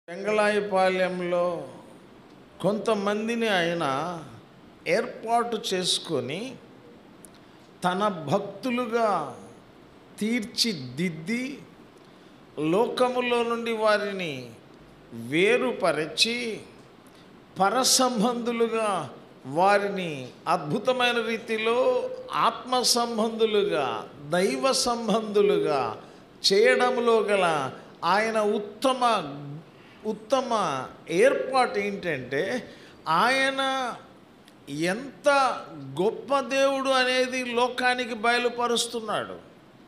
వెంగళాయపాలెంలో కొంతమందిని ఆయన ఏర్పాటు చేసుకొని తన భక్తులుగా తీర్చిదిద్ది లోకములో నుండి వారిని వేరుపరచి పరసంబంధులుగా వారిని అద్భుతమైన రీతిలో ఆత్మ సంబంధులుగా దైవ సంబంధులుగా చేయడంలో గల ఆయన ఉత్తమ ఉత్తమ ఏర్పాటు ఏంటంటే ఆయన ఎంత గొప్ప దేవుడు అనేది లోకానికి బయలుపరుస్తున్నాడు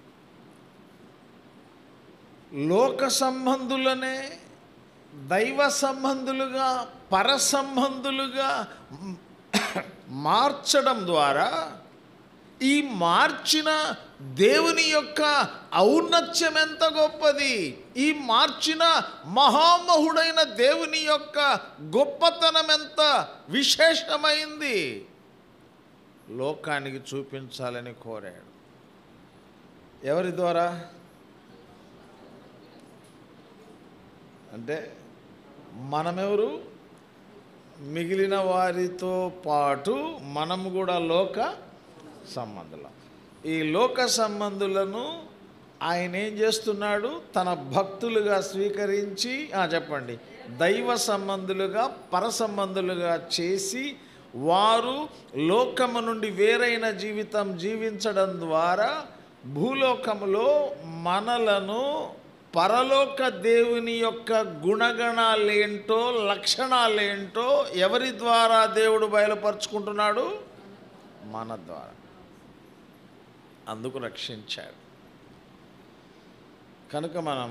లోక సంబంధులనే దైవ సంబంధులుగా పర సంబంధులుగా మార్చడం ద్వారా ఈ మార్చిన దేవుని యొక్క ఔన్నత్యం ఎంత గొప్పది ఈ మార్చిన మహామహుడైన దేవుని యొక్క గొప్పతనం ఎంత విశేషమైంది లోకానికి చూపించాలని కోరాడు ఎవరి ద్వారా అంటే మనమెవరు మిగిలిన వారితో పాటు మనము కూడా లోక సంబంధులం ఈ లోక సంబంధులను ఆయన ఏం చేస్తున్నాడు తన భక్తులుగా స్వీకరించి ఆ, చెప్పండి దైవ సంబంధులుగా పర సంబంధులుగా చేసి వారు లోకము నుండి వేరైన జీవితం జీవించడం ద్వారా భూలోకములో మనలను పరలోక దేవుని యొక్క గుణగణాలేంటో లక్షణాలేంటో ఎవరి ద్వారా దేవుడు బయలుపరుచుకుంటున్నాడు మన ద్వారా అందుకు రక్షించాడు కనుక మనం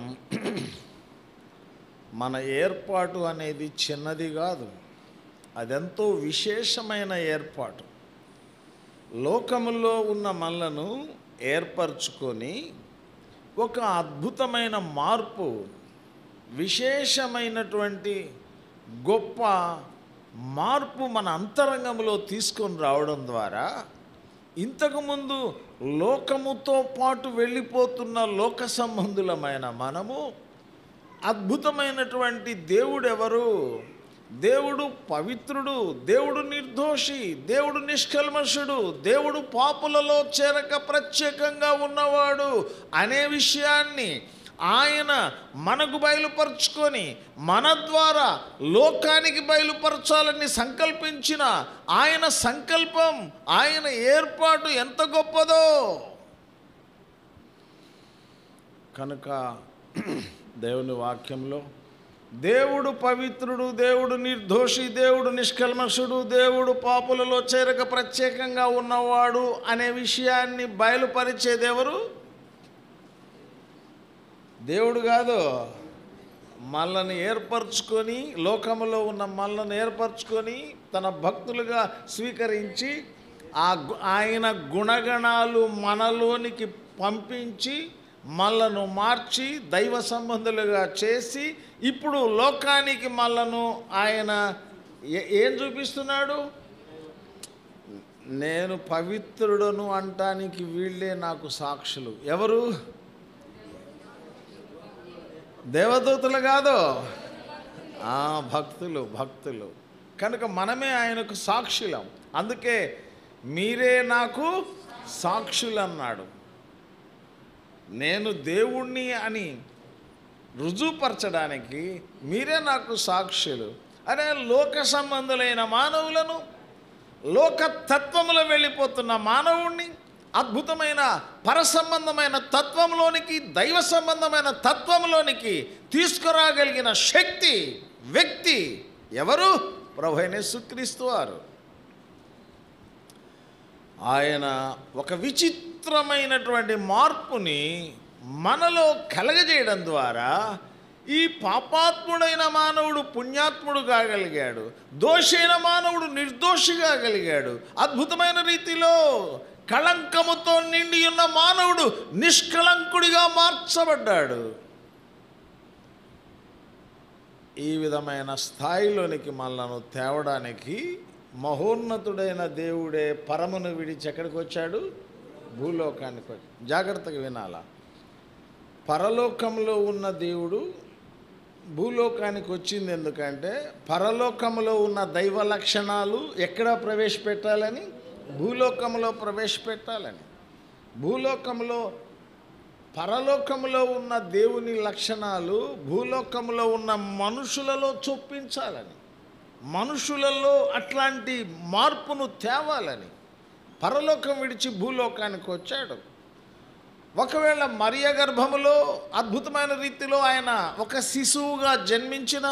మన ఏర్పాటు అనేది చిన్నది కాదు అదెంతో విశేషమైన ఏర్పాటు లోకములో ఉన్న మనలను ఏర్పరచుకొని ఒక అద్భుతమైన మార్పు విశేషమైనటువంటి గొప్ప మార్పు మన అంతరంగంలో తీసుకొని రావడం ద్వారా ఇంతకుముందు లోకముతో పాటు వెళ్ళిపోతున్న లోక సంబంధులమైన మనము అద్భుతమైనటువంటి దేవుడు ఎవరు దేవుడు పవిత్రుడు దేవుడు నిర్దోషి దేవుడు నిష్కల్మషుడు దేవుడు పాపులలో చేరక ప్రత్యేకంగా ఉన్నవాడు అనే విషయాన్ని ఆయన మనకు బయలుపరుచుకొని మన ద్వారా లోకానికి బయలుపరచాలని సంకల్పించిన ఆయన సంకల్పం ఆయన ఏర్పాటు ఎంత గొప్పదో కనుక దేవుని వాక్యంలో దేవుడు పవిత్రుడు దేవుడు నిర్దోషి దేవుడు నిష్కల్మషుడు దేవుడు పాపులలో చేరక ప్రత్యేకంగా ఉన్నవాడు అనే విషయాన్ని బయలుపరిచేది ఎవరు దేవుడు కాదు మనల్ని ఏర్పరచుకొని లోకములో ఉన్న మనల్ని ఏర్పరచుకొని తన భక్తులుగా స్వీకరించి ఆ గు- ఆయన గుణగణాలు మనలోనికి పంపించి మనలను మార్చి దైవ సంబంధులుగా చేసి ఇప్పుడు లోకానికి మనలను ఆయన ఏ- ఏం చూపిస్తున్నాడు నేను పవిత్రుడను అంటానికి వీళ్ళే నాకు సాక్షులు ఎవరు దేవదూతలు కాదు ఆ, భక్తులు భక్తులు కనుక మనమే ఆయనకు సాక్షులం అందుకే మీరే నాకు సాక్షులు అన్నాడు నేను దేవుణ్ణి అని రుజువుపరచడానికి మీరే నాకు సాక్షులు అనే లోక సంబంధులైన మానవులను లోక తత్వములో వెళ్ళిపోతున్న మానవుణ్ణి అద్భుతమైన పరసంబంధమైన తత్వంలోనికి దైవ సంబంధమైన తత్వంలోనికి తీసుకురాగలిగిన శక్తి వ్యక్తి ఎవరు ప్రభు అయిన యేసుక్రీస్తు వారు ఆయన ఒక విచిత్రమైనటువంటి మార్పుని మనలో కలగజేయడం ద్వారా ఈ పాపాత్ముడైన మానవుడు పుణ్యాత్ముడు కాగలిగాడు దోషైన మానవుడు నిర్దోషి కాగలిగాడు అద్భుతమైన రీతిలో కళంకముతో నిండి ఉన్న మానవుడు నిష్కళంకుడిగా మార్చబడ్డాడు ఈ విధమైన స్థాయిలోనికి మనలను తేవడానికి మహోన్నతుడైన దేవుడే పరమును విడిచి ఎక్కడికి వచ్చాడు భూలోకానికి వచ్చి జాగ్రత్తగా వినాలా పరలోకంలో ఉన్న దేవుడు భూలోకానికి వచ్చింది ఎందుకంటే పరలోకంలో ఉన్న దైవ లక్షణాలు ఎక్కడ ప్రవేశపెట్టాలని భూలోకంలో ప్రవేశపెట్టాలని భూలోకంలో పరలోకంలో ఉన్న దేవుని లక్షణాలు భూలోకంలో ఉన్న మనుషులలో చొప్పించాలని మనుషులలో అట్లాంటి మార్పును తేవాలని పరలోకం విడిచి భూలోకానికి వచ్చాడు ఒకవేళ మరియ గర్భములో అద్భుతమైన రీతిలో ఆయన ఒక శిశువుగా జన్మించిన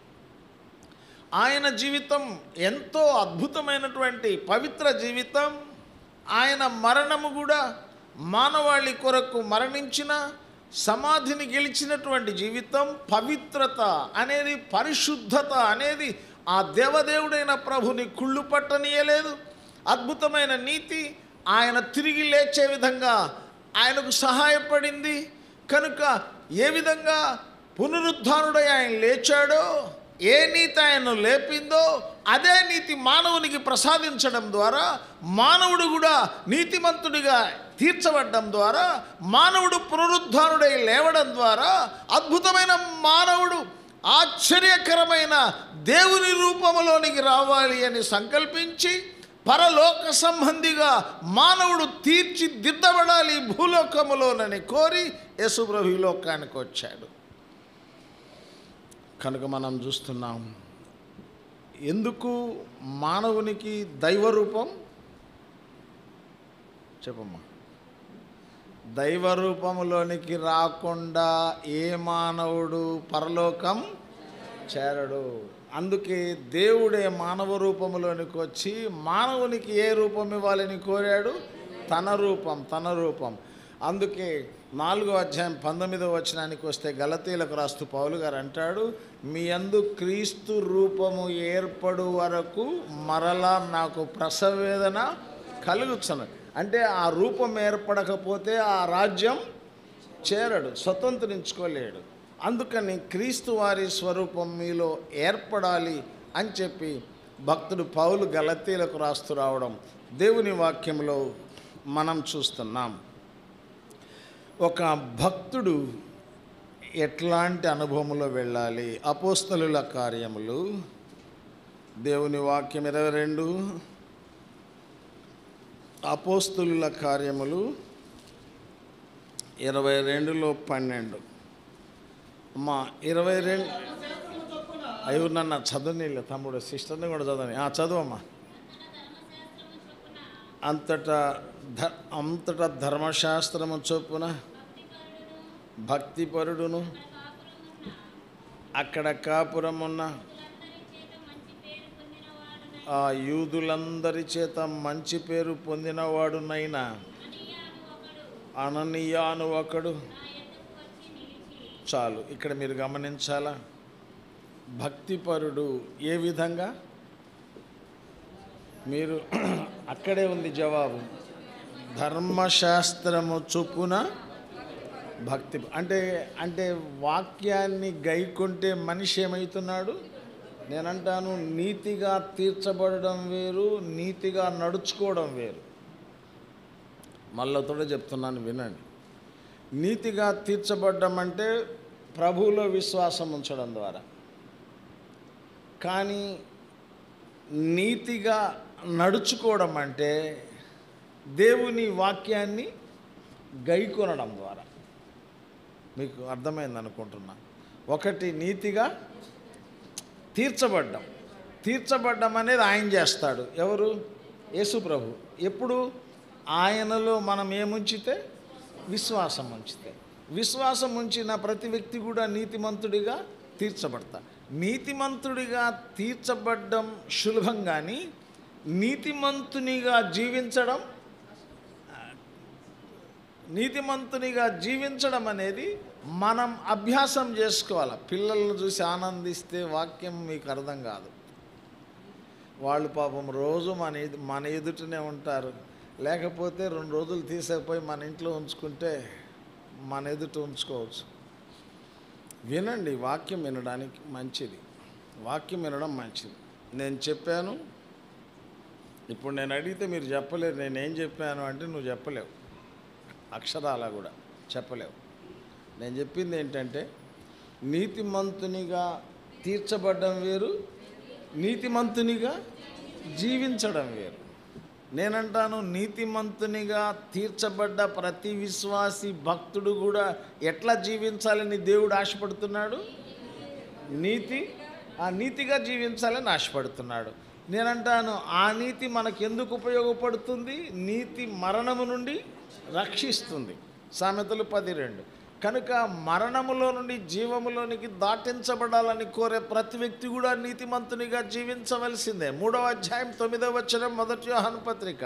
ఆయన జీవితం ఎంతో అద్భుతమైనటువంటి పవిత్ర జీవితం ఆయన మరణము కూడా మానవాళి కొరకు మరణించిన సమాధిని గెలిచినటువంటి జీవితం పవిత్రత అనేది పరిశుద్ధత అనేది ఆ దేవదేవుడైన ప్రభుని కుళ్ళు పట్టనీయలేదు అద్భుతమైన నీతి ఆయన తిరిగి లేచే విధంగా ఆయనకు సహాయపడింది కనుక ఏ విధంగా పునరుద్ధానుడై ఆయన లేచాడో ఏ నీతి ఆయన్ను లేపిందో అదే నీతి మానవునికి ప్రసాదించడం ద్వారా మానవుడు కూడా నీతిమంతుడిగా తీర్చబడ్డం ద్వారా మానవుడు పునరుద్ధానుడై లేవడం ద్వారా అద్భుతమైన మానవుడు ఆశ్చర్యకరమైన దేవుని రూపంలోనికి రావాలి అని సంకల్పించి పరలోక సంబంధిగా మానవుడు తీర్చిదిద్దబడాలి ఈ భూలోకములోనని కోరి యేసుప్రభు ఈ లోకానికి వచ్చాడు కనుక మనం చూస్తున్నాం ఎందుకు మానవునికి దైవ రూపం చెప్పమ్మా దైవ రూపములోనికి రాకుండా ఏ మానవుడు పరలోకం చేరడు అందుకే దేవుడే మానవ రూపములోనికి వచ్చి మానవునికి ఏ రూపం ఇవ్వాలని కోరాడు తన రూపం తన రూపం అందుకే నాలుగో అధ్యాయం పంతొమ్మిదో వచనానికి వస్తే గలతీలకు రాస్తూ పౌలు గారు అంటాడు మీ అందు క్రీస్తు రూపము ఏర్పడు వరకు మరలా నాకు ప్రసవేదన కలుగుతున్నది అంటే ఆ రూపం ఏర్పడకపోతే ఆ రాజ్యం చేరడు స్వతంత్రించుకోలేడు అందుకని క్రీస్తు వారి స్వరూపం మీలో ఏర్పడాలి అని చెప్పి భక్తుడు పౌలు గలతీలకు రాస్తూ రావడం దేవుని వాక్యంలో మనం చూస్తున్నాం ఒక భక్తుడు ఎట్లాంటి అనుభవంలో వెళ్ళాలి అపోస్తలుల కార్యములు దేవుని వాక్యం ఇరవై రెండు అపోస్తుల కార్యములు ఇరవై రెండులో పన్నెండు అమ్మా ఇరవై రెండు అయ్యో నన్ను చదవనీళ్ళు తమ్ముడు సిస్టర్ని కూడా చదవని ఆ చదువమ్మా అంతటా ధ అంతటా ధర్మశాస్త్రము చొప్పున భక్తిపరుడును అక్కడ కాపురమున్న ఆ యూదులందరి చేత మంచి పేరు పొందినవాడునైనా అననీయాను ఒకడు చాలు ఇక్కడ మీరు గమనించాలా భక్తిపరుడు ఏ విధంగా మీరు అక్కడే ఉంది జవాబు ధర్మశాస్త్రము చొప్పున భక్తి అంటే అంటే వాక్యాన్ని గైకుంటే మనిషి ఏమవుతున్నాడు నేనంటాను నీతిగా తీర్చబడడం వేరు నీతిగా నడుచుకోవడం వేరు మళ్ళతోడే చెప్తున్నాను వినండి నీతిగా తీర్చబడ్డం అంటే ప్రభువులో విశ్వాసం ఉంచడం ద్వారా కానీ నీతిగా నడుచుకోవడం అంటే దేవుని వాక్యాన్ని గైకొనడం ద్వారా మీకు అర్థమైంది అనుకుంటున్నా ఒకటి నీతిగా తీర్చబడ్డం తీర్చబడ్డం అనేది ఆయన చేస్తాడు ఎవరు యేసు ప్రభు ఎప్పుడు ఆయనలో మనం ఏముంచితే విశ్వాసం ఉంచితే విశ్వాసం ఉంచిన ప్రతి వ్యక్తి కూడా నీతిమంతుడిగా తీర్చబడతా నీతిమంతుడిగా తీర్చబడ్డం సులభం కానీ నీతిమంతునిగా జీవించడం నీతిమంతునిగా జీవించడం అనేది మనం అభ్యాసం చేసుకోవాలి పిల్లలను చూసి ఆనందిస్తే వాక్యం మీకు అర్థం కాదు వాళ్ళు పాపం రోజు మన ఎదు మన ఎదుటనే ఉంటారు లేకపోతే రెండు రోజులు తీసేపోయి మన ఇంట్లో ఉంచుకుంటే మన ఎదుట ఉంచుకోవచ్చు వినండి వాక్యం వినడానికి మంచిది వాక్యం వినడం మంచిది నేను చెప్పాను ఇప్పుడు నేను అడిగితే మీరు చెప్పలేరు నేనేం చెప్పాను అంటే నువ్వు చెప్పలేవు అక్షరాల కూడా చెప్పలేవు నేను చెప్పింది ఏంటంటే నీతిమంతునిగా తీర్చబడ్డం వేరు నీతిమంతునిగా జీవించడం వేరు నేనంటాను నీతిమంతునిగా తీర్చబడ్డ ప్రతి విశ్వాసి భక్తుడు కూడా ఎట్లా జీవించాలని దేవుడు ఆశపడుతున్నాడు నీతి ఆ నీతిగా జీవించాలని ఆశపడుతున్నాడు నేనంటాను ఆ నీతి మనకెందుకు ఉపయోగపడుతుంది నీతి మరణము నుండి రక్షిస్తుంది సామెతలు పది రెండు కనుక మరణములో నుండి జీవములోనికి దాటించబడాలని కోరే ప్రతి వ్యక్తి కూడా నీతిమంతునిగా జీవించవలసిందే మూడవ అధ్యాయం తొమ్మిదవ వచనం మొదటి యోహాను పత్రిక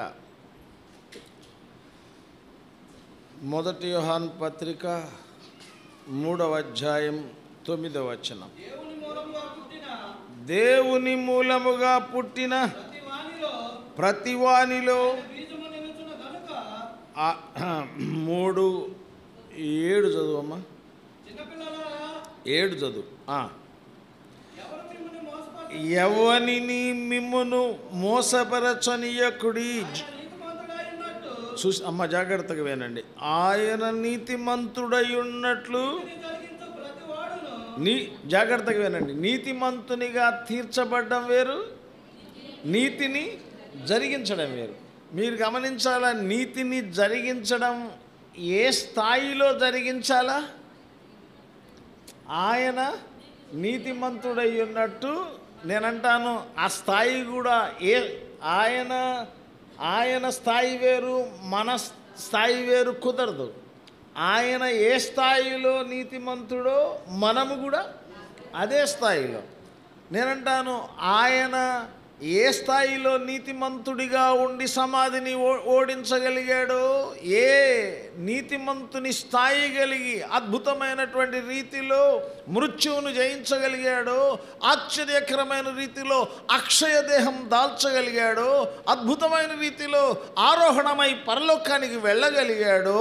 మొదటి యోహాను పత్రిక మూడవ అధ్యాయం తొమ్మిదవ వచనం దేవుని మూలముగా పుట్టిన దేవుని మూలముగా పుట్టిన ప్రతి వానిలో ప్రతి వానిలో బీజము నిలుచున్న గనుక ఆ, మూడు ఏడు చదువమ్మా చిన్నపిల్లలారా ఏడు చదువు ఆ. ఎవరు మిమ్మల్ని మోసపరిచి ఎవనిని మిమ్మును మోసపరచనీయకుడి నీతిమంతుడై ఉన్నట్టు చూసి అమ్మ జాగ్రత్తగా వినండి ఆయన నీతిమంతుడై ఉన్నట్లు నీతిని జరిగించు ప్రతి వాడును నీ జాగ్రత్తగా వినండి నీతిమంతునిగా తీర్చబడ్డం వేరు నీతిని జరిగించడం వేరు మీరు గమనించాలా నీతిని జరిగించడం ఏ స్థాయిలో జరిగించాలా ఆయన నీతిమంతుడై ఉన్నట్టు నేనంటాను ఆ స్థాయి కూడా ఏ ఆయన ఆయన స్థాయి వేరు మన స్థాయి వేరు కుదరదు ఆయన ఏ స్థాయిలో నీతిమంతుడో మనము కూడా అదే స్థాయిలో నేనంటాను ఆయన ఏ స్థాయిలో నీతిమంతుడిగా ఉండి సమాధిని ఓ- ఓడించగలిగాడో ఏ నీతిమంతుని స్థాయి కలిగి అద్భుతమైనటువంటి రీతిలో మృత్యువును జయించగలిగాడో ఆశ్చర్యకరమైన రీతిలో అక్షయ దేహం దాల్చగలిగాడో అద్భుతమైన రీతిలో ఆరోహణమై పరలోకానికి వెళ్ళగలిగాడో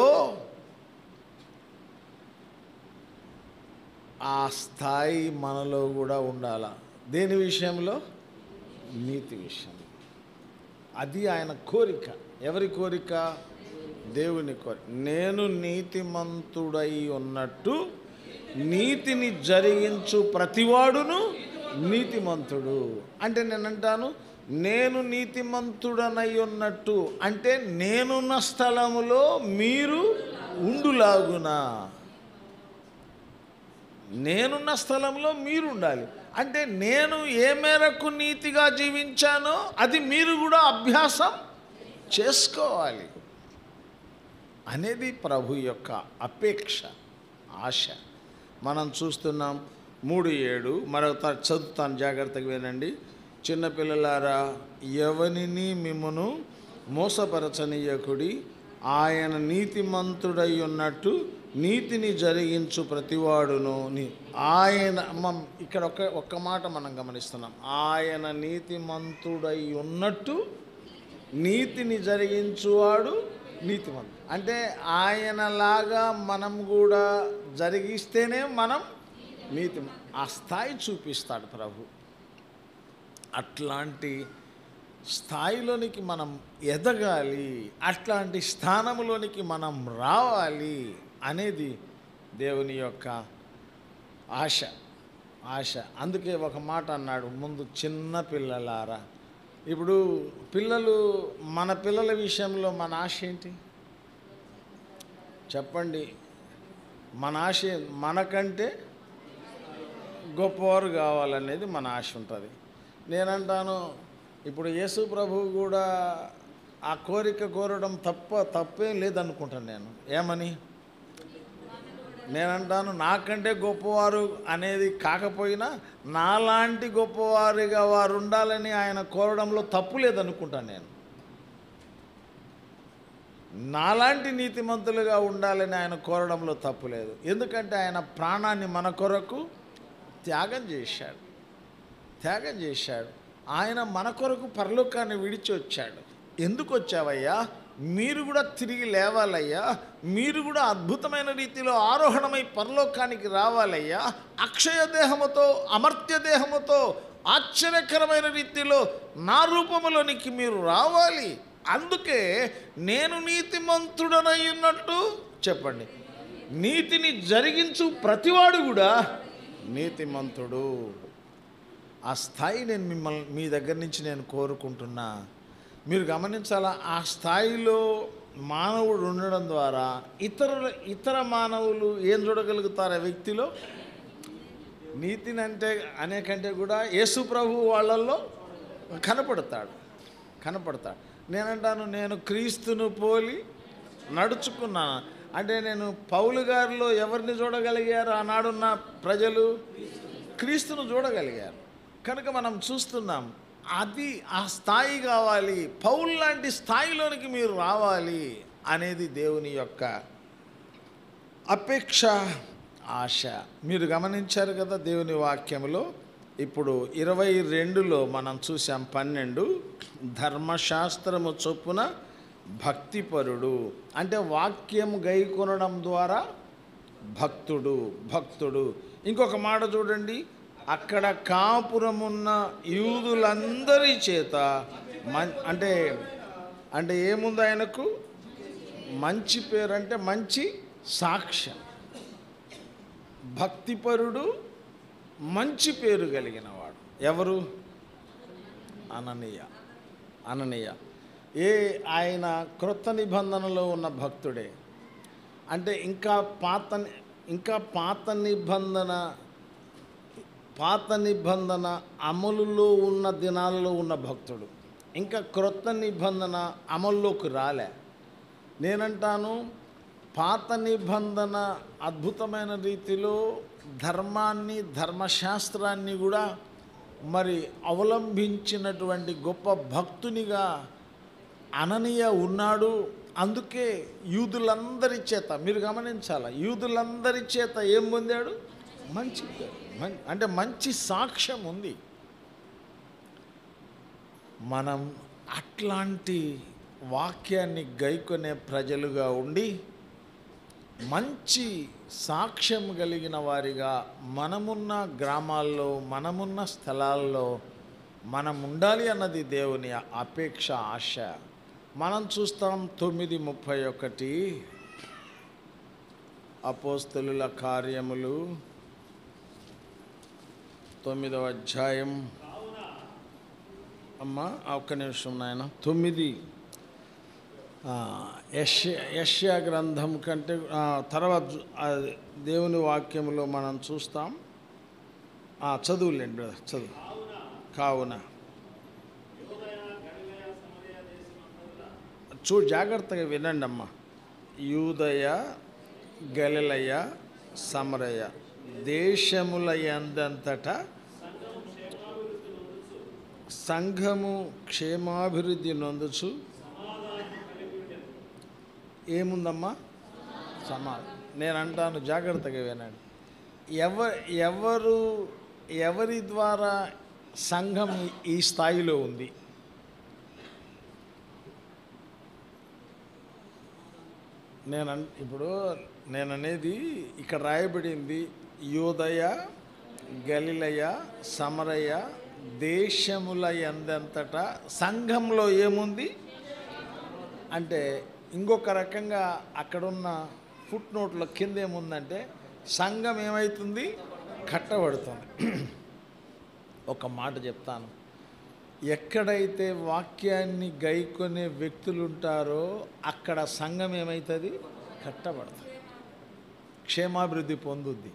ఆ స్థాయి మనలో కూడా ఉండాల దేని విషయంలో నీతి విషయంలో అది ఆయన కోరిక ఎవరి కోరిక దేవుని కోరిక నేను నీతిమంతుడై ఉన్నట్టు నీతిని జరిగించు ప్రతివాడును నీతిమంతుడు అంటే నేను అంటాను నేను నీతిమంతుడనై ఉన్నట్టు అంటే నేనున్న స్థలములో మీరు ఉండులాగునా నేనున్న స్థలంలో మీరు ఉండాలి అంటే నేను ఏ మేరకు నీతిగా జీవించానో అది మీరు కూడా అభ్యాసం చేసుకోవాలి అనేది ప్రభు యొక్క అపేక్ష ఆశ మనం చూస్తున్నాం మూడు ఏడు మరొక చదువుతాను జాగ్రత్తగా వినండి చిన్నపిల్లలారా ఎవనిని మిమ్మును మోసపరచనీయకుడి ఆయన నీతిమంతుడై ఉన్నట్టు నీతిని జరిగించు ప్రతివాడును నీ- ఆయన మం ఇక్కడ ఒక ఒక్క మాట మనం గమనిస్తున్నాం ఆయన నీతిమంతుడై ఉన్నట్టు నీతిని జరిగించువాడు నీతిమంతుడు అంటే ఆయనలాగా మనం కూడా జరిగిస్తేనే మనం నీతి ఆ స్థాయి చూపిస్తాడు ప్రభు అట్లాంటి స్థాయిలోనికి మనం ఎదగాలి అట్లాంటి స్థానంలోనికి మనం రావాలి అనేది దేవుని యొక్క ఆశ ఆశ అందుకే ఒక మాట అన్నాడు ముందు చిన్న పిల్లలారా ఇప్పుడు పిల్లలు మన పిల్లల విషయంలో మన ఆశ ఏంటి చెప్పండి మన ఆశ ఏ- మనకంటే గొప్పవారు కావాలనేది మన ఆశ ఉంటుంది నేనంటాను ఇప్పుడు యేసు ప్రభు కూడా ఆ కోరిక కోరడం తప్ప తప్పేం లేదనుకుంటాను నేను ఏమని నేనంటాను నాకంటే గొప్పవారు అనేది కాకపోయినా నాలాంటి గొప్పవారిగా వారు ఉండాలని ఆయన కోరడంలో తప్పు లేదనుకుంటాను నేను నాలాంటి నీతిమంతులుగా ఉండాలని ఆయన కోరడంలో తప్పు లేదు ఎందుకంటే ఆయన ప్రాణాన్ని మన కొరకు త్యాగం చేశాడు త్యాగం చేశాడు ఆయన మన కొరకు పరలోకాన్ని విడిచి వచ్చాడు ఎందుకు వచ్చావయ్యా మీరు కూడా తిరిగి లేవాలయ్యా మీరు కూడా అద్భుతమైన రీతిలో ఆరోహణమై పరలోకానికి రావాలయ్యా అక్షయ దేహముతో అమర్త్య దేహముతో ఆశ్చర్యకరమైన రీతిలో నా రూపములోనికి మీరు రావాలి అందుకే నేను నీతిమంతుడనై ఉన్నట్టు చెప్పండి నీతిని జరిగించు ప్రతివాడు కూడా నీతిమంతుడు ఆ స్థాయి నేను మిమ్మల్ని మీ దగ్గర నుంచి నేను కోరుకుంటున్నా మీరు గమనించాలా ఆ స్థాయిలో మానవుడు ఉండడం ద్వారా ఇతరుల ఇతర మానవులు ఏం చూడగలుగుతారు ఆ వ్యక్తిలో నీతిని అంటే అనే కంటే కూడా యేసు ప్రభు వాళ్ళల్లో కనపడతాడు కనపడతాడు నేనంటాను నేను క్రీస్తును పోలి నడుచుకున్నాను అంటే నేను పౌలు గారిలో ఎవరిని చూడగలిగారు ఆనాడున్న ప్రజలు క్రీస్తును చూడగలిగారు కనుక మనం చూస్తున్నాం అది ఆ స్థాయి కావాలి పౌలు లాంటి స్థాయిలోనికి మీరు రావాలి అనేది దేవుని యొక్క అపేక్ష ఆశ మీరు గమనించారు కదా దేవుని వాక్యములో ఇప్పుడు ఇరవై రెండులో మనం చూసాం పన్నెండు ధర్మశాస్త్రము చొప్పున భక్తిపరుడు అంటే వాక్యం గైకొనడం ద్వారా భక్తుడు భక్తుడు ఇంకొక మాట చూడండి అక్కడ కాపురమున్న యూదులందరి చేత మన్ అంటే అంటే ఏముంది ఆయనకు మంచి పేరు అంటే మంచి సాక్ష్యం భక్తిపరుడు మంచి పేరు కలిగిన వాడు ఎవరు అననీయ అననీయ ఏ ఆయన క్రొత్త నిబంధనలో ఉన్న భక్తుడే అంటే ఇంకా పాత ఇంకా పాత నిబంధన పాత నిబంధన అమలులో ఉన్న దినాలలో ఉన్న భక్తుడు ఇంకా క్రొత్త నిబంధన అమల్లోకి రాలే నేనంటాను పాత నిబంధన అద్భుతమైన రీతిలో ధర్మాన్ని ధర్మశాస్త్రాన్ని కూడా మరి అవలంబించినటువంటి గొప్ప భక్తునిగా అననీయ ఉన్నాడు అందుకే యూదులందరి చేత మీరు గమనించాల యూదులందరి చేత ఏం పొందాడు మంచి పేరు. మం- అంటే మంచి సాక్ష్యం ఉంది మనం అట్లాంటి వాక్యాన్ని గైకొనే ప్రజలుగా ఉండి మంచి సాక్ష్యం కలిగిన వారిగా మనమున్న గ్రామాల్లో మనమున్న స్థలాల్లో మనం ఉండాలి అన్నది దేవుని అపేక్ష ఆశ మనం చూస్తాం తొమ్మిది ముప్పై ఒకటి అపోస్తలుల కార్యములు తొమ్మిదవ అధ్యాయం అమ్మా ఆ ఒక్క నిమిషం నాయన తొమ్మిది ఆ, యష్య యష్యా గ్రంథం కంటే ఆ, తర్వాత చూ- ఆ, దేవుని వాక్యంలో మనం చూస్తాం ఆ, చదువులేండి బ్రదర్ చదువు కావున చూ జాగ్రత్తగా వినండి అమ్మా యూదయ గలిలయ సమరయ దేశముల ఎందంతటా సంఘము క్షేమాభివృద్ధి నొందుచు ఏముందమ్మా సమా నేను అంటాను జాగ్రత్తగా వినండి ఎవ ఎవరు ఎవరి ద్వారా సంఘం ఈ స్థాయిలో ఉంది నేను అన్- ఇప్పుడు నేను అనేది ఇక్కడ రాయబడింది యోదయ గలిలయ సమరయ దేశముల ఎందంతటా సంఘంలో ఏముంది అంటే ఇంకొక రకంగా అక్కడున్న ఫుట్ నోట్లో కింద ఏముందంటే సంఘం ఏమవుతుంది కట్టబడుతుంది ఒక మాట చెప్తాను ఎక్కడైతే వాక్యాన్ని గైకొనే వ్యక్తులు ఉంటారో అక్కడ సంఘం ఏమవుతుంది కట్టబడుతుంది క్షేమాభివృద్ధి పొందుద్ది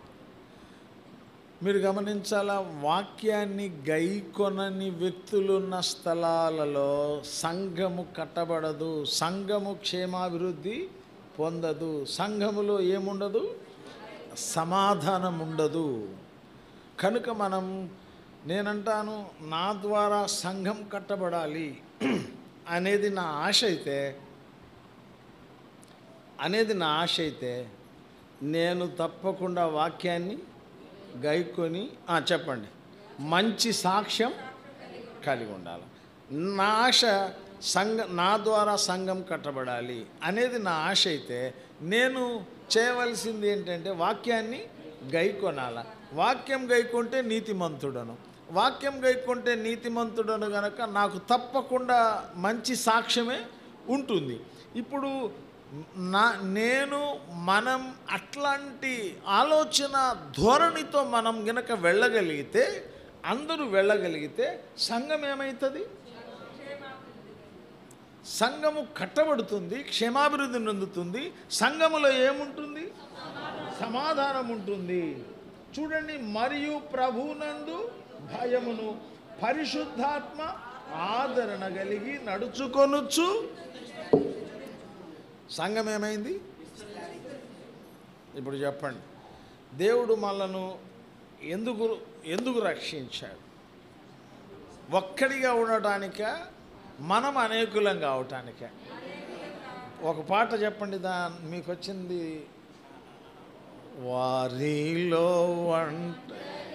మీరు గమనించాలా వాక్యాన్ని గైకొనని వ్యక్తులున్న స్థలాలలో సంఘము కట్టబడదు సంఘము క్షేమాభివృద్ధి పొందదు సంఘములో ఏముండదు సమాధానం ఉండదు కనుక మనం నేనంటాను నా ద్వారా సంఘం కట్టబడాలి అనేది నా ఆశ అయితే అనేది నా ఆశ అయితే నేను తప్పకుండా వాక్యాన్ని గైకొని ఆ, చెప్పండి మంచి సాక్ష్యం కలిగి ఉండాలి నా ఆశ సంఘ నా ద్వారా సంఘం కట్టబడాలి అనేది నా ఆశ అయితే నేను చేయవలసింది ఏంటంటే వాక్యాన్ని గైకొనాల వాక్యం గైకొంటే నీతిమంతుడను వాక్యం గైకొంటే నీతిమంతుడను గనక నాకు తప్పకుండా మంచి సాక్ష్యమే ఉంటుంది ఇప్పుడు నా నేను మనం అట్లాంటి ఆలోచన ధోరణితో మనం గనక వెళ్ళగలిగితే అందరూ వెళ్ళగలిగితే సంఘం ఏమవుతుంది సంఘము కట్టబడుతుంది క్షేమాభివృద్ధి నొందుతుంది సంఘములో ఏముంటుంది సమాధానం ఉంటుంది చూడండి మరియు ప్రభునందు భయమును పరిశుద్ధాత్మ ఆదరణ కలిగి నడుచుకొనొచ్చు సంఘం ఏమైంది ఇప్పుడు చెప్పండి దేవుడు మనను ఎందుకు ఎందుకు రక్షించాడు ఒక్కడిగా ఉండటానిక మనం అనేకులం కావటానిక ఒక పాట చెప్పండి దా మీకు వచ్చింది వారిలో వంట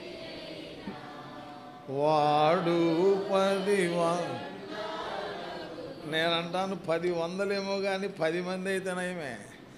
వాడు పది వ- నేనంటాను పది వందలేమో కానీ పది మంది అయితేనేమే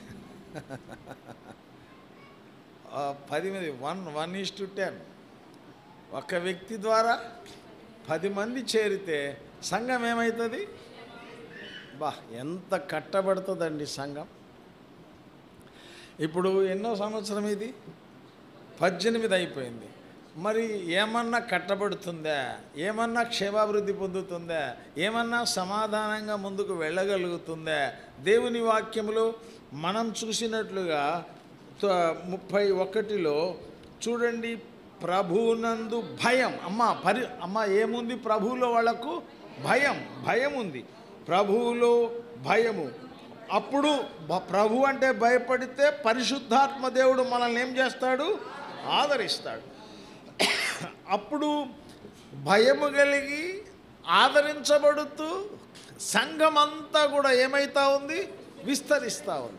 ఆ, పది మంది one one is to ten ఒక వ్యక్తి ద్వారా పది మంది చేరితే సంఘం ఏమవుతుంది బా ఎంత కట్టబడుతుందండి సంఘం ఇప్పుడు ఎన్నో సంవత్సరం ఇది పద్దెనిమిది అయిపోయింది మరి ఏమన్నా కట్టబడుతుందా ఏమన్నా క్షేమాభివృద్ధి పొందుతుందా ఏమన్నా సమాధానంగా ముందుకు వెళ్ళగలుగుతుందా దేవుని వాక్యములో మనం చూసినట్లుగా త- ముప్పై ఒకటిలో చూడండి ప్రభునందు భయం అమ్మ పరి అమ్మ ఏముంది ప్రభువులో వాళ్ళకు భయం భయం ఉంది ప్రభువులో భయము అప్పుడు బ- ప్రభు అంటే భయపడితే పరిశుద్ధాత్మ దేవుడు మనల్ని ఏం చేస్తాడు ఆదరిస్తాడు అప్పుడు భయము కలిగి ఆదరించబడుతూ సంఘం అంతా కూడా ఏమైతా ఉంది విస్తరిస్తూ ఉంది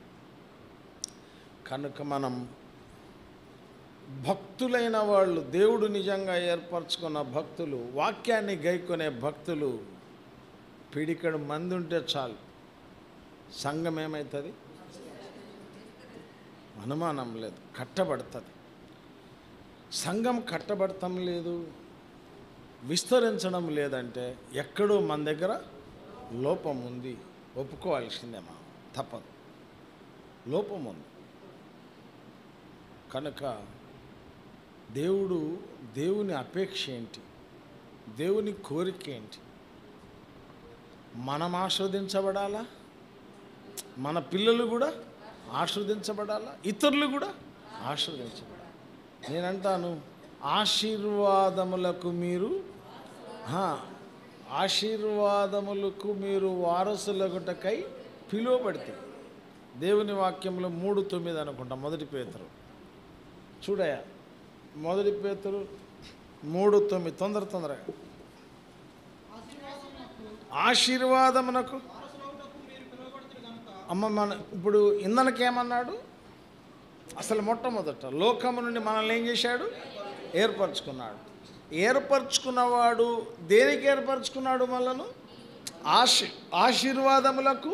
కనుక మనం భక్తులైన వాళ్ళు దేవుడు నిజంగా ఏర్పరచుకున్న భక్తులు వాక్యాన్ని గైకొనే భక్తులు పిడికడు మంది ఉంటే చాలు సంఘం ఏమవుతుంది అనుమానం లేదు కట్టబడుతుంది సంఘం కట్టబడటం లేదు విస్తరించడం లేదంటే ఎక్కడో మన దగ్గర లోపం ఉంది ఒప్పుకోవాల్సిందే మనం తప్పదు లోపం ఉంది కనుక దేవుడు దేవుని అపేక్ష ఏంటి దేవుని కోరిక ఏంటి మనం ఆస్వాదించబడాలా మన పిల్లలు కూడా ఆస్వాదించబడాలా ఇతరులు కూడా ఆస్వాదించబడాలి నేనంటాను ఆశీర్వాదములకు మీరు ఆ, ఆశీర్వాదములకు మీరు వారసులగుటకై పిలువబడితే దేవుని వాక్యంలో మూడు తొమ్మిది అనుకుంటా మొదటి పేతురు చూడయా మొదటి పేతురు మూడు తొమ్మిది తొందర తొందరగా ఆశీర్వాదమునకు అమ్మ మన ఇప్పుడు ఇందనకేమన్నాడు అసలు మొట్టమొదట లోకము నుండి మనల్ని ఏం చేశాడు ఏర్పరచుకున్నాడు ఏర్పరచుకున్నవాడు దేనికి ఏర్పరచుకున్నాడు మనలను ఆశీ ఆశీర్వాదములకు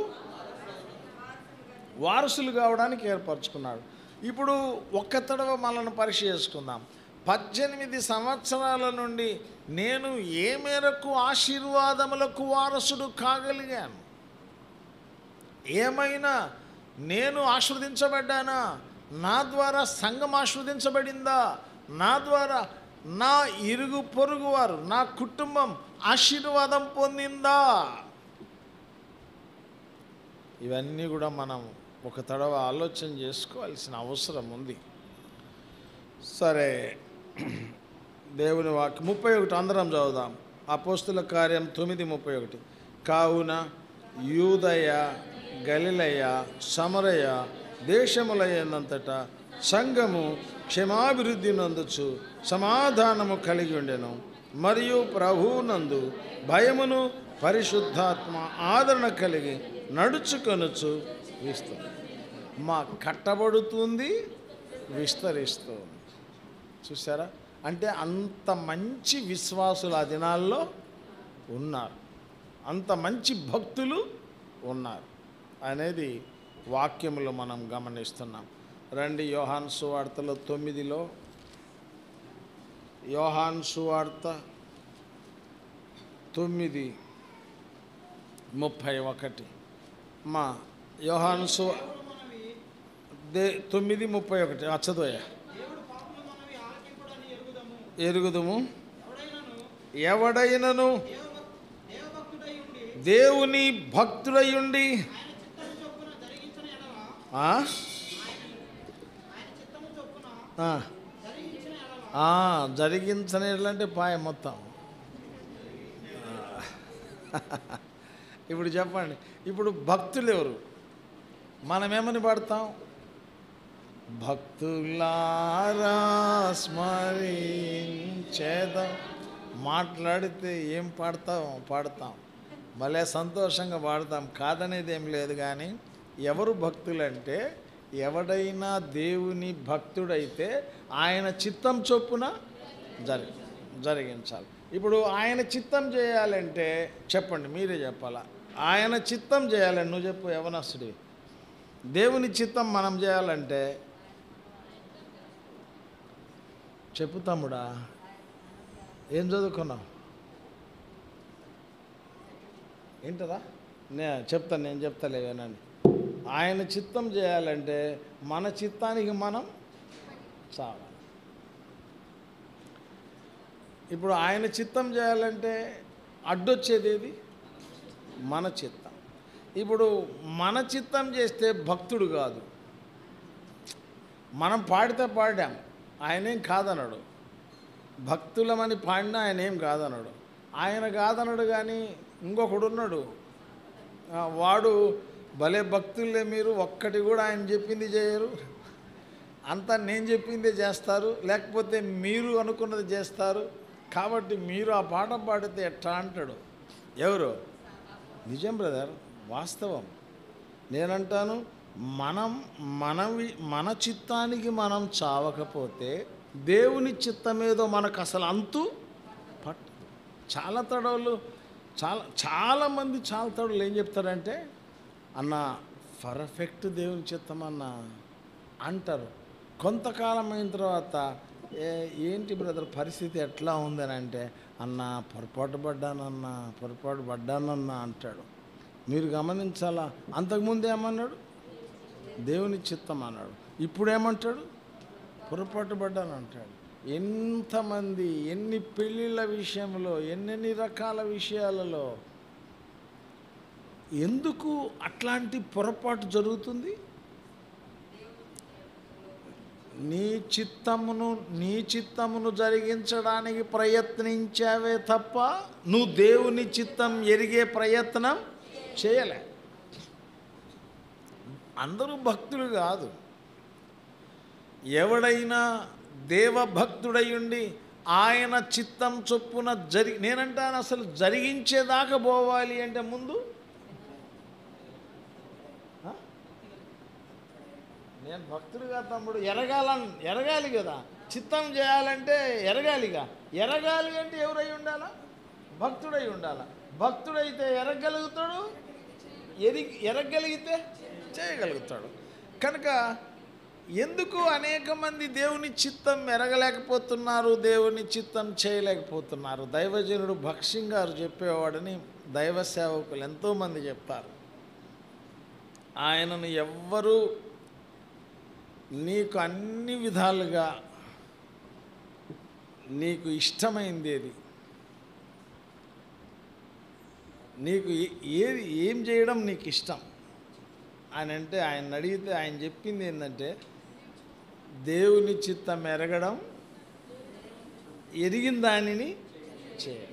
వారసులు కావడానికి ఏర్పరచుకున్నాడు ఇప్పుడు ఒక్క తడవ మనల్ని పరీక్ష చేసుకుందాం పద్దెనిమిది సంవత్సరాల నుండి నేను ఏ మేరకు ఆశీర్వాదములకు వారసుడు కాగలిగాను ఏమైనా నేను ఆస్వాదించబడ్డానా నా ద్వారా సంఘం ఆస్వాదించబడిందా నా ద్వారా నా ఇరుగు పొరుగు వారు నా కుటుంబం ఆశీర్వాదం పొందిందా ఇవన్నీ కూడా మనం ఒక తడవ ఆలోచన చేసుకోవాల్సిన అవసరం ఉంది సరే దేవుని వాక్యం ముప్పై ఒకటి అందరం చదువుదాం అపోస్తుల కార్యం తొమ్మిది ముప్పై ఒకటి కావున యూదయ గలిలయ సమరయ దేశములైనంతటా సంఘము క్షమాభివృద్ధి నందుచు సమాధానము కలిగి ఉండెను మరియు ప్రభువునందు భయమును పరిశుద్ధాత్మ ఆదరణ కలిగి నడుచుకొనుచు విస్తుంది మా కట్టబడుతుంది విస్తరిస్తుంది చూసారా అంటే అంత మంచి విశ్వాసులు ఆ దినాల్లో ఉన్నారు అంత మంచి భక్తులు ఉన్నారు అనేది వాక్యములో మనం గమనిస్తున్నాం రండి యోహాన్ సువార్తలో తొమ్మిదిలో యోహాన్ సువార్త తొమ్మిది ముప్పై ఒకటి మా యోహాను సు దేవుడు మనవి దే తొమ్మిది ముప్పై ఒకటి అచ్చదోయ దేవుడు పాపల మనవి ఆలకింపుడని ఎరుగుదము ఎరుగుదుము ఎవడైనను ఎవడైనను దేవభక్- దేవభక్తుడై ఉండి దేవుని భక్తుడయుండి ఆయన చిత్తము చొప్పున జరిగించిన ఎడల ఆ? ఆయన చిత్తము చొప్పున ఆ. జరిగించిన ఎడల ఆ, జరిగించని అంటే పాయ మొత్తం ఆ. ఇప్పుడు చెప్పండి ఇప్పుడు భక్తులు ఎవరు మనమేమని పాడతాం భక్తులారా స్మరించేదం మాట్లాడితే ఏం పాడతాం పాడతాం భలే సంతోషంగా పాడతాం కాదనేది ఏం లేదు కానీ ఎవరు భక్తులంటే ఎవడైనా దేవుని భక్తుడైతే ఆయన చిత్తం చొప్పున జరి జరిగించాలి ఇప్పుడు ఆయన చిత్తం చేయాలంటే చెప్పండి మీరే చెప్పాలా ఆయన చిత్తం చేయాలని నువ్వు చెప్పు యవనస్తుడివి దేవుని చిత్తం మనం చేయాలంటే చెప్పు తమ్ముడా ఏం చదువుకున్నావు ఏంటరా నే చెప్తాను నేను చెప్తాలే వినండి ఆయన చిత్తం చేయాలంటే మన చిత్తానికి మనం చావాలి ఇప్పుడు ఆయన చిత్తం చేయాలంటే అడ్డొచ్చేది ఏది మన చిత్తం ఇప్పుడు మన చిత్తం చేస్తే భక్తుడు కాదు మనం పాడితే పాడాం ఆయనేం కాదనడు భక్తులమని పాడినా ఆయన ఏం కాదనడు ఆయన కాదనడు కానీ ఇంకొకడు ఉన్నాడు ఆ, వాడు భలే భక్తులే మీరు ఒక్కటి కూడా ఆయన చెప్పింది చేయరు అంతా నేను చెప్పిందే చేస్తారు లేకపోతే మీరు అనుకున్నది చేస్తారు కాబట్టి మీరు ఆ పాట పాడితే ఎట్లా అంటాడు ఎవరు నిజం బ్రదర్ వాస్తవం నేనంటాను మనం మనవి మన చిత్తానికి మనం చావకపోతే దేవుని చిత్తమేదో మనకు అసలు అంతు పట్టు చాలా తడవలు చాలా చాలామంది చాలా తడవలు ఏం చెప్తారంటే అన్న పర్ఫెక్ట్ దేవుని చిత్తం అన్న అంటారు కొంతకాలం అయిన తర్వాత ఏ ఏంటి బ్రదర్ పరిస్థితి ఎట్లా ఉందని అంటే అన్న పొరపాటు పడ్డానన్న పొరపాటు పడ్డానన్న అంటాడు మీరు గమనించాలా అంతకుముందు ఏమన్నాడు దేవుని చిత్తం అన్నాడు ఇప్పుడు ఏమంటాడు పొరపాటు పడ్డాను అంటాడు ఎంతమంది ఎన్ని పెళ్ళిళ్ళ విషయంలో ఎన్నెన్ని రకాల విషయాలలో ఎందుకు అట్లాంటి పొరపాటు జరుగుతుంది నీ చిత్తమును నీ చిత్తమును జరిగించడానికి ప్రయత్నించావే తప్ప నువ్వు దేవుని చిత్తం ఎరిగే ప్రయత్నం చేయలే అందరూ భక్తులు కాదు ఎవడైనా దేవభక్తుడై ఉండి ఆయన చిత్తం చొప్పున జరి నేనంటాను అసలు జరిగించేదాకా పోవాలి అంటే ముందు ఆ? నేను భక్తుడుగా తమ్ముడు ఎరగాలని ఎరగాలి కదా చిత్తం చేయాలంటే ఎరగాలిగా ఎరగాలి అంటే ఎవరై ఉండాలా భక్తుడై ఉండాలా భక్తుడైతే ఎరగలుగుతాడు ఎరిగి ఎరగలిగితే చేయగలుగుతాడు కనుక ఎందుకు అనేక మంది దేవుని చిత్తం ఎరగలేకపోతున్నారు దేవుని చిత్తం చేయలేకపోతున్నారు దైవజనుడు భక్సింగ్ గారు చెప్పేవాడని దైవ సేవకులు ఎంతోమంది చెప్తారు ఆయనను ఎవ్వరూ నీకు అన్ని విధాలుగా నీకు ఇష్టమైంది ఏది నీకు ఏ- ఏది ఏం చేయడం నీకు ఇష్టం ఆయన అంటే ఆయన అడిగితే ఆయన చెప్పింది ఏంటంటే దేవుని చిత్తం ఎరగడం ఎరిగిన దానిని చేయడం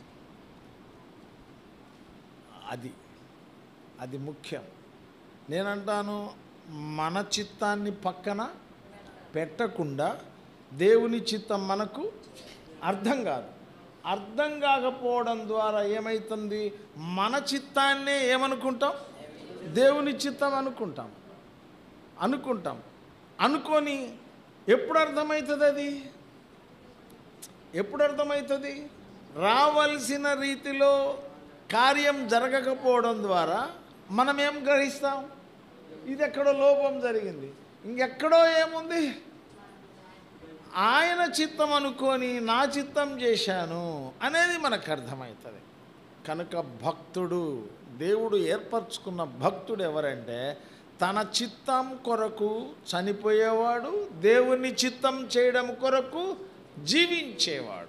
అది అది ముఖ్యం నేనంటాను మన చిత్తాన్ని పక్కన పెట్టకుండా దేవుని చిత్తం మనకు అర్థం కాదు అర్థం కాకపోవడం ద్వారా ఏమవుతుంది మన చిత్తాన్నే ఏమనుకుంటాం దేవుని చిత్తం అనుకుంటాం అనుకుంటాం అనుకొని ఎప్పుడు అర్థమవుతుంది అది ఎప్పుడు అర్థమవుతుంది రావలసిన రీతిలో కార్యం జరగకపోవడం ద్వారా మనం ఏం గ్రహిస్తాం ఇది ఎక్కడో లోపం జరిగింది ఇంకెక్కడో ఏముంది ఆయన చిత్తం అనుకొని నా చిత్తం చేశాను అనేది మనకు అర్థమవుతుంది కనుక భక్తుడు దేవుడు ఏర్పరచుకున్న భక్తుడు ఎవరంటే తన చిత్తం కొరకు చనిపోయేవాడు దేవుని చిత్తం చేయడం కొరకు జీవించేవాడు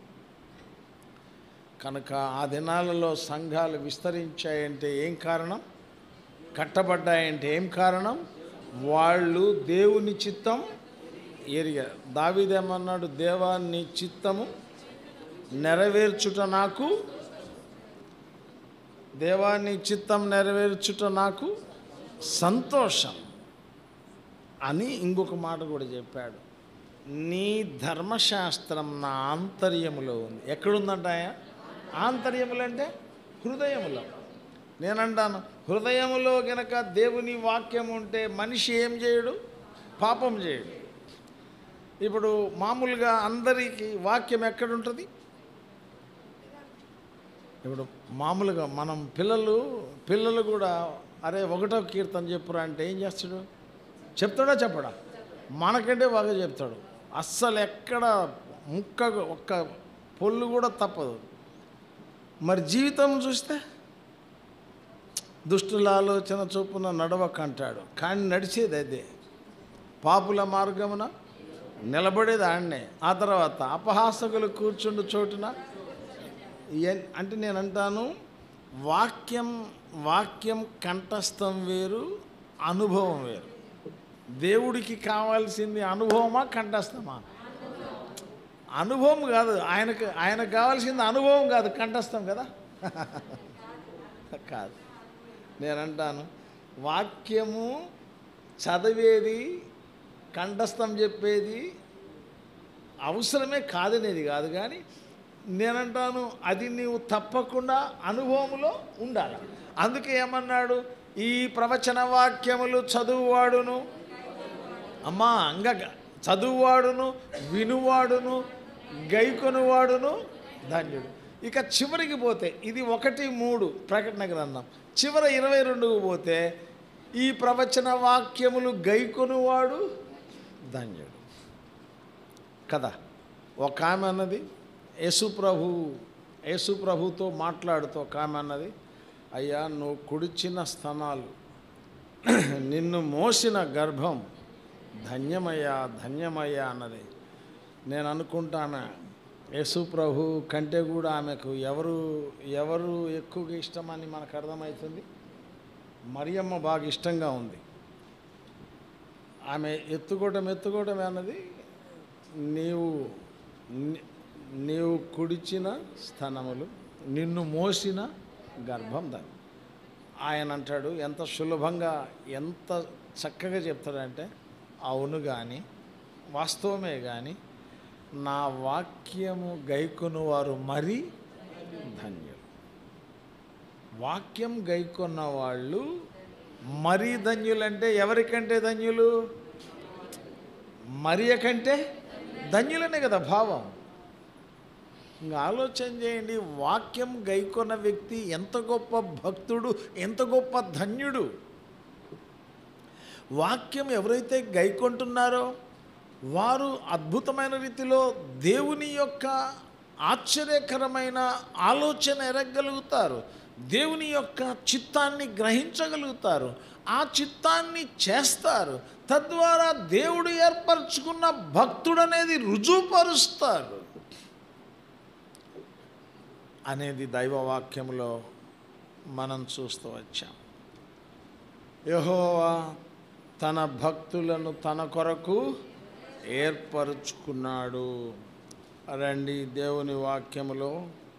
కనుక ఆ దినాలలో సంఘాలు విస్తరించాయంటే ఏం కారణం కట్టబడ్డాయంటే ఏం కారణం వాళ్ళు దేవుని చిత్తం ఎరిగా దావిదేమన్నాడు దేవా నీ చిత్తము నెరవేర్చుట నాకు దేవా నీ చిత్తం నెరవేర్చుట నాకు సంతోషం అని ఇంకొక మాట కూడా చెప్పాడు నీ ధర్మశాస్త్రం నా ఆంతర్యములో ఉంది ఎక్కడుందంట ఆయన ఆంతర్యములు అంటే హృదయములో నేనంటాను హృదయములో గనక దేవుని వాక్యం ఉంటే మనిషి ఏం చేయడు పాపం చేయడు ఇప్పుడు మామూలుగా అందరికీ వాక్యం ఎక్కడుంటుంది ఇప్పుడు మామూలుగా మనం పిల్లలు పిల్లలు కూడా అరే ఒకటో కీర్తన చెప్పురా అంటే ఏం చేస్తాడు చెప్తాడా చెప్పడా మనకంటే బాగా చెప్తాడు అస్సలు ఎక్కడ ముక్క ఒక్క పొల్లు కూడా తప్పదు మరి జీవితం చూస్తే దుష్టుల ఆలోచన చొప్పున నడవక అంటాడు కానీ నడిచేది అదే పాపుల మార్గమున నిలబడేది ఆడనే ఆ తర్వాత అపహాసకులు కూర్చుండు చోటున ఎన్- అంటే నేను అంటాను వాక్యం వాక్యం కంఠస్థం వేరు అనుభవం వేరు దేవుడికి కావాల్సింది అనుభవమా కంఠస్థమా అనుభవం కాదు ఆయనకు ఆయనకు కావాల్సింది అనుభవం కాదు కంఠస్థం కదా కాదు నేను అంటాను వాక్యము చదివేది కంఠస్థం చెప్పేది అవసరమే కాదనేది కాదు కానీ నేనంటాను అది నీవు తప్పకుండా అనుభవంలో ఉండాలి అందుకే ఏమన్నాడు ఈ ప్రవచన వాక్యములు చదువువాడును అమ్మా ఇంకా గ- చదువువాడును వినువాడును గైకొనువాడును ధన్యుడు ఇక చివరికి పోతే ఇది ఒకటి మూడు ప్రకటన గ్రంథం చివర ఇరవై రెండుకు పోతే ఈ ప్రవచన వాక్యములు గైకొనువాడు ధన్యుడు కదా ఒక ఆమె అన్నది యేసు ప్రభు యేసు ప్రభుతో మాట్లాడుతూ ఒక ఆమె అన్నది అయ్యా నువ్వు కుడిచిన స్తనాలు నిన్ను మోసిన గర్భం ధన్యమయ్యా ధన్యమయ్యా అన్నది నేను అనుకుంటాను యేసు ప్రభు కంటే కూడా ఆమెకు ఎవరు ఎవరు ఎక్కువగా ఇష్టమని మనకు అర్థమవుతుంది మరియమ్మ బాగా ఇష్టంగా ఉంది ఆమె ఎత్తుకోవటం ఎత్తుకోవటం అన్నది నీవు ని- నీవు కుడిచిన స్థనములు నిన్ను మోసిన గర్భం దాన్ని ఆయన అంటాడు ఎంత సులభంగా ఎంత చక్కగా చెప్తాడంటే అవును కానీ వాస్తవమే కానీ నా వాక్యము గైకొను వారు మరీ ధన్యులు వాక్యం గైకొన్న వాళ్ళు మరీ ధన్యులంటే ఎవరికంటే ధన్యులు మరియ కంటే ధన్యులనే కదా భావం ఇంకా ఆలోచన చేయండి వాక్యం గైకొన్న వ్యక్తి ఎంత గొప్ప భక్తుడు ఎంత గొప్ప ధన్యుడు వాక్యం ఎవరైతే గైకొంటున్నారో వారు అద్భుతమైన రీతిలో దేవుని యొక్క ఆశ్చర్యకరమైన ఆలోచన ఎరగలుగుతారు దేవుని యొక్క చిత్తాన్ని గ్రహించగలుగుతారు ఆ చిత్తాన్ని చేస్తారు తద్వారా దేవుడు ఏర్పరచుకున్న భక్తుడనేది రుజువుపరుస్తారు అనేది దైవవాక్యంలో మనం చూస్తూ వచ్చాం యెహోవా తన భక్తులను తన కొరకు ఏర్పరుచుకున్నాడు రండి దేవుని వాక్యములో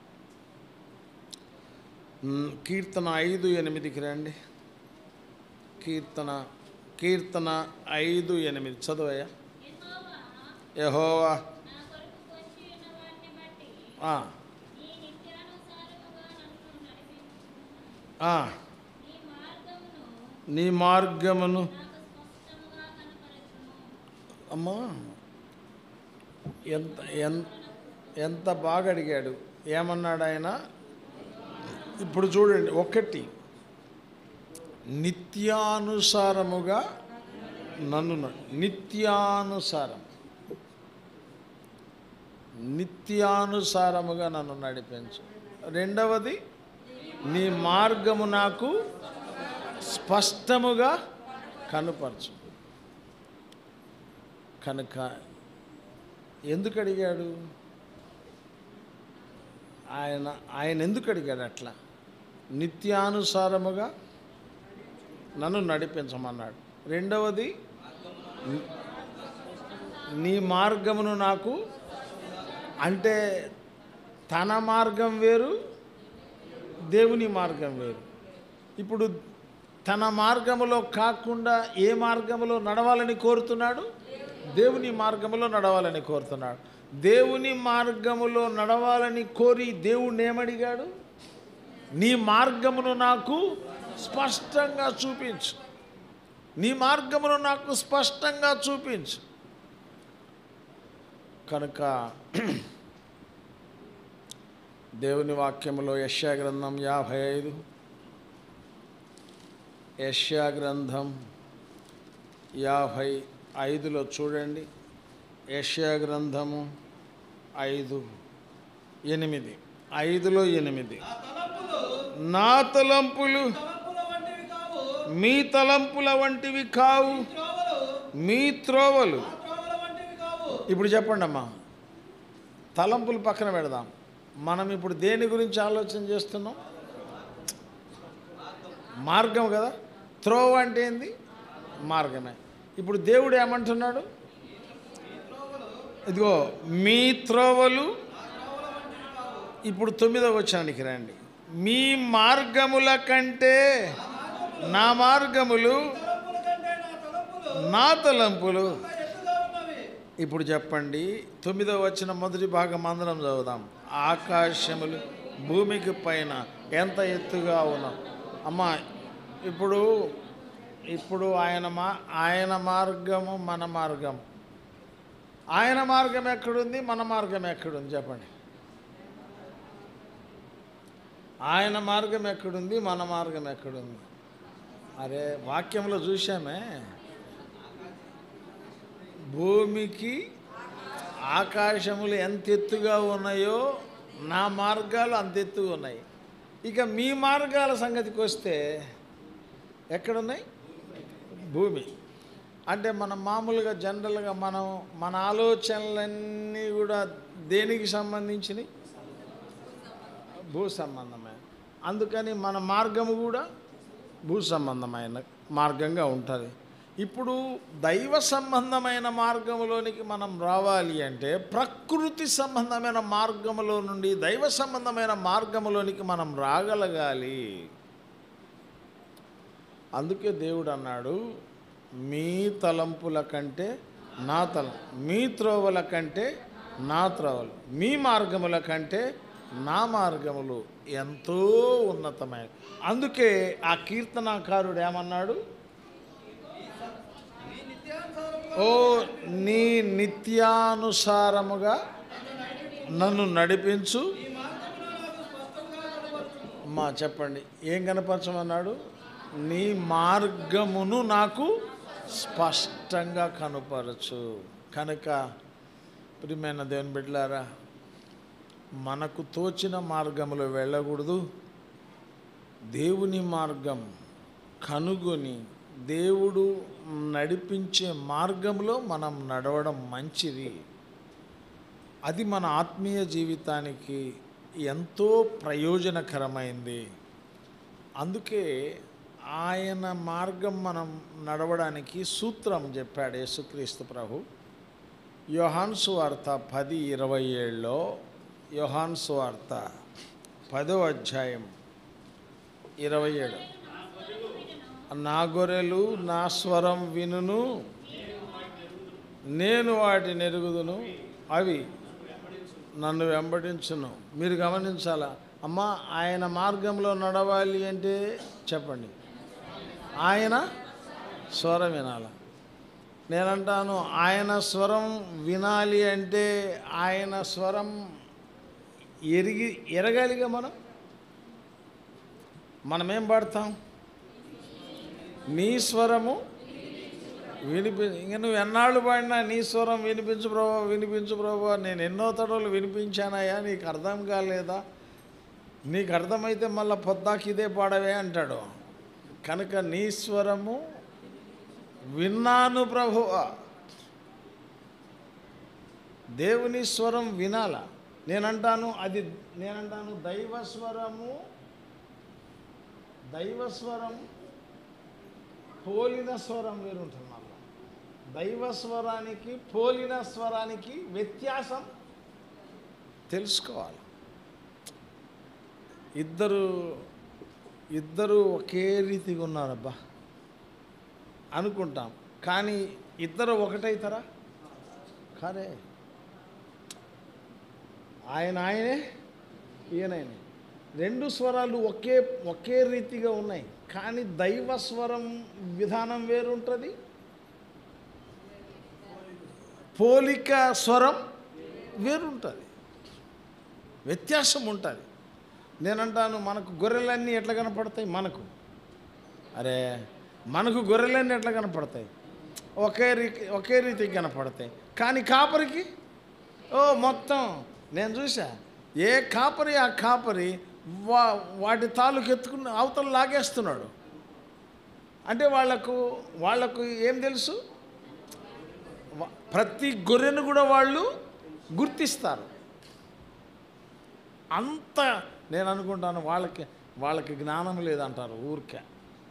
మ్, కీర్తన ఐదు ఎనిమిదికి రండి కీర్తన కీర్తన ఐదు ఎనిమిది చదువయ్యా యెహోవా నా కొరకు పొంచి ఉన్న వాటిని బట్టి ఆ, నీ నిత్యానుసారముగా నన్ను నడిపించుము. ఆ, నీ మార్గమును నీ మార్గమును నాకు స్పష్టముగా కనపరచుము అమ్మా ఎంత ఎంత ఎంత బాగా అడిగాడు ఏమన్నాడు ఆయన ఇప్పుడు చూడండి ఒకటి నిత్యానుసారముగా నన్ను న- నిత్యానుసారం నిత్యానుసారముగా నన్ను నడిపించు రెండవది నీ నీ మార్గము నాకు స్పష్టముగా కనుపరచు కనుక ఎందుకు అడిగాడు ఆయన ఆయన ఎందుకు అడిగాడు అట్లా నిత్యానుసారముగా నన్ను నడిపించమన్నాడు రెండవది నీ మార్గమును నాకు అంటే తన మార్గం వేరు దేవుని మార్గం వేరు ఇప్పుడు తన మార్గములో కాకుండా ఏ మార్గములో నడవాలని కోరుతున్నాడు దేవుని మార్గములో నడవాలని కోరుతున్నాడు దేవుని మార్గములో నడవాలని కోరి దేవుణ్ణి ఏమడిగాడు నీ మార్గమును నాకు స్పష్టంగా చూపించు నీ మార్గమును నాకు స్పష్టంగా చూపించు కనుక దేవుని వాక్యములో యశ్యా గ్రంథం యాభై ఐదు యశ్యా గ్రంథం యాభై ఐదులో చూడండి యశ్యా గ్రంథము ఐదు ఎనిమిది ఐదులో ఎనిమిది నా తలంపులు నా తలంపులు తలంపుల వంటివి కావు మీ తలంపుల వంటివి కావు త్రోవలు మీ త్రోవలు నా త్రోవల వంటివి కావు ఇప్పుడు చెప్పండి అమ్మా తలంపులు పక్కన పెడదాం మనం ఇప్పుడు దేని గురించి ఆలోచన చేస్తున్నాం మార్గం కదా త్రోవ అంటే ఏంది మార్గమే ఇప్పుడు దేవుడు ఏమంటున్నాడు ఇదిగో మీ త్రోవలు ఇప్పుడు తొమ్మిదవ వచ్చానికి రండి మీ మార్గముల కంటే నా మార్గములు తలంపుల కంటే నా తలంపులు నా తలంపులు ఇంకా ఎత్తుగా ఉన్నవి ఇప్పుడు చెప్పండి తొమ్మిదవ వచ్చిన మొదటి భాగం అందరం చదువుదాం ఆకాశములు భూమికి పైన ఎంత ఎత్తుగా ఉన్నాం అమ్మ ఇప్పుడు ఇప్పుడు ఆయన మా ఆయన మార్గము మన మార్గం ఆయన మార్గం ఎక్కడుంది మన మార్గం ఎక్కడుంది చెప్పండి ఆయన మార్గం ఎక్కడుంది మన మార్గం ఎక్కడుంది అరే వాక్యంలో చూసామే భూమికి ఆకాశములు ఎంత ఎత్తుగా ఉన్నాయో నా మార్గాలు అంత ఎత్తుగా ఉన్నాయి ఇక మీ మార్గాల సంగతికి వస్తే ఎక్కడున్నాయి భూమి అంటే మనం మామూలుగా జనరల్గా మనం మన ఆలోచనలన్నీ కూడా దేనికి సంబంధించినవి భూ సంబంధమైన అందుకని మన మార్గము కూడా భూ సంబంధమైన మార్గంగా ఉంటుంది ఇప్పుడు దైవ సంబంధమైన మార్గములోనికి మనం రావాలి అంటే ప్రకృతి సంబంధమైన మార్గములో నుండి దైవ సంబంధమైన మార్గములోనికి మనం రాగలగాలి అందుకే దేవుడు అన్నాడు మీ తలంపుల కంటే నా తలం మీ త్రోవల కంటే నా త్రోవలు మీ మార్గముల కంటే నా మార్గములు ఎంతో ఉన్నతమైన అందుకే ఆ కీర్తనాకారుడు ఏమన్నాడు నీ నిత్యానుసారముగా ఓ నీ నిత్యానుసారముగా నన్ను నడిపించు ఈ మార్గములో నాకు స్పష్టంగా కనబడుతుంది అమ్మా చెప్పండి ఏం కనపరచమన్నాడు నీ మార్గమును నాకు స్పష్టంగా కనపరచు కనుక ప్రియమైన దేవుని బిడ్డలారా మనకు తోచిన మార్గంలో వెళ్ళకూడదు దేవుని మార్గం కనుగొని దేవుడు నడిపించే మార్గంలో మనం నడవడం మంచిది అది మన ఆత్మీయ జీవితానికి ఎంతో ప్రయోజనకరమైంది అందుకే ఆయన మార్గం మనం నడవడానికి సూత్రం చెప్పాడు యేసుక్రీస్తు ప్రభు యోహాన్ సువార్త పది ఇరవై ఏడులో యోహాన్ సువార్త పదో అధ్యాయం ఇరవై ఏడు నా గొర్రెలు నా స్వరం వినును నేను వాటిని ఎరుగుదును అవి నన్ను వెంబడించును మీరు గమనించాలా అమ్మా ఆయన మార్గంలో నడవాలి అంటే చెప్పండి ఆయన స్వరం వినాల నేనంటాను ఆయన స్వరం వినాలి అంటే ఆయన స్వరం ఎరిగి ఎరగాలిగా మనం మనమేం పాడతాం నీ స్వరము వినిపి ఇంక నువ్వు ఎన్నాళ్ళు పాడినా నీ స్వరం వినిపించు ప్రభా వినిపించు ప్రభా నేను ఎన్నో తడవలు వినిపించానయ్యా నీకు అర్థం కాలేదా నీకు అర్థమైతే మళ్ళీ పొద్దాకి ఇదే పాడవే అంటాడు కనుక నీ స్వరము విన్నాను ప్రభువా దేవుని స్వరం వినాల నేనంటాను అది నేనంటాను దైవ స్వరము దైవ స్వరం పోలిన స్వరం వేరుంటుంది మళ్ళా దైవ స్వరానికి పోలిన స్వరానికి వ్యత్యాసం తెలుసుకోవాలి ఇద్దరు ఇద్దరు ఒకే రీతిగా ఉన్నారబ్బా అనుకుంటాం కానీ ఇద్దరు ఒకటైతారా కాదే ఆయన ఆయనే ఈయనైనే రెండు స్వరాలు ఒకే ఒకే రీతిగా ఉన్నాయి కానీ దైవ స్వరం విధానం వేరుంటుంది పోలిక స్వరం వేరుంటుంది వ్యత్యాసం ఉంటుంది నేనంటాను మనకు గొర్రెలన్నీ ఎట్లా కనపడతాయి మనకు అరే మనకు గొర్రెలన్నీ ఎట్లా కనపడతాయి ఒకే రీ ఒకే రీతికి కనపడతాయి కానీ కాపరికి ఓ మొత్తం నేను చూసా ఏ కాపరి ఆ కాపరి వా వాటి తాలూకు ఎత్తుకుని అవతల లాగేస్తున్నాడు అంటే వాళ్లకు వాళ్లకు ఏం తెలుసు వా- ప్రతి గొర్రెను కూడా వాళ్ళు గుర్తిస్తారు అంత నేను అనుకుంటాను వాళ్ళకి వాళ్ళకి జ్ఞానం లేదంటారు ఊరికే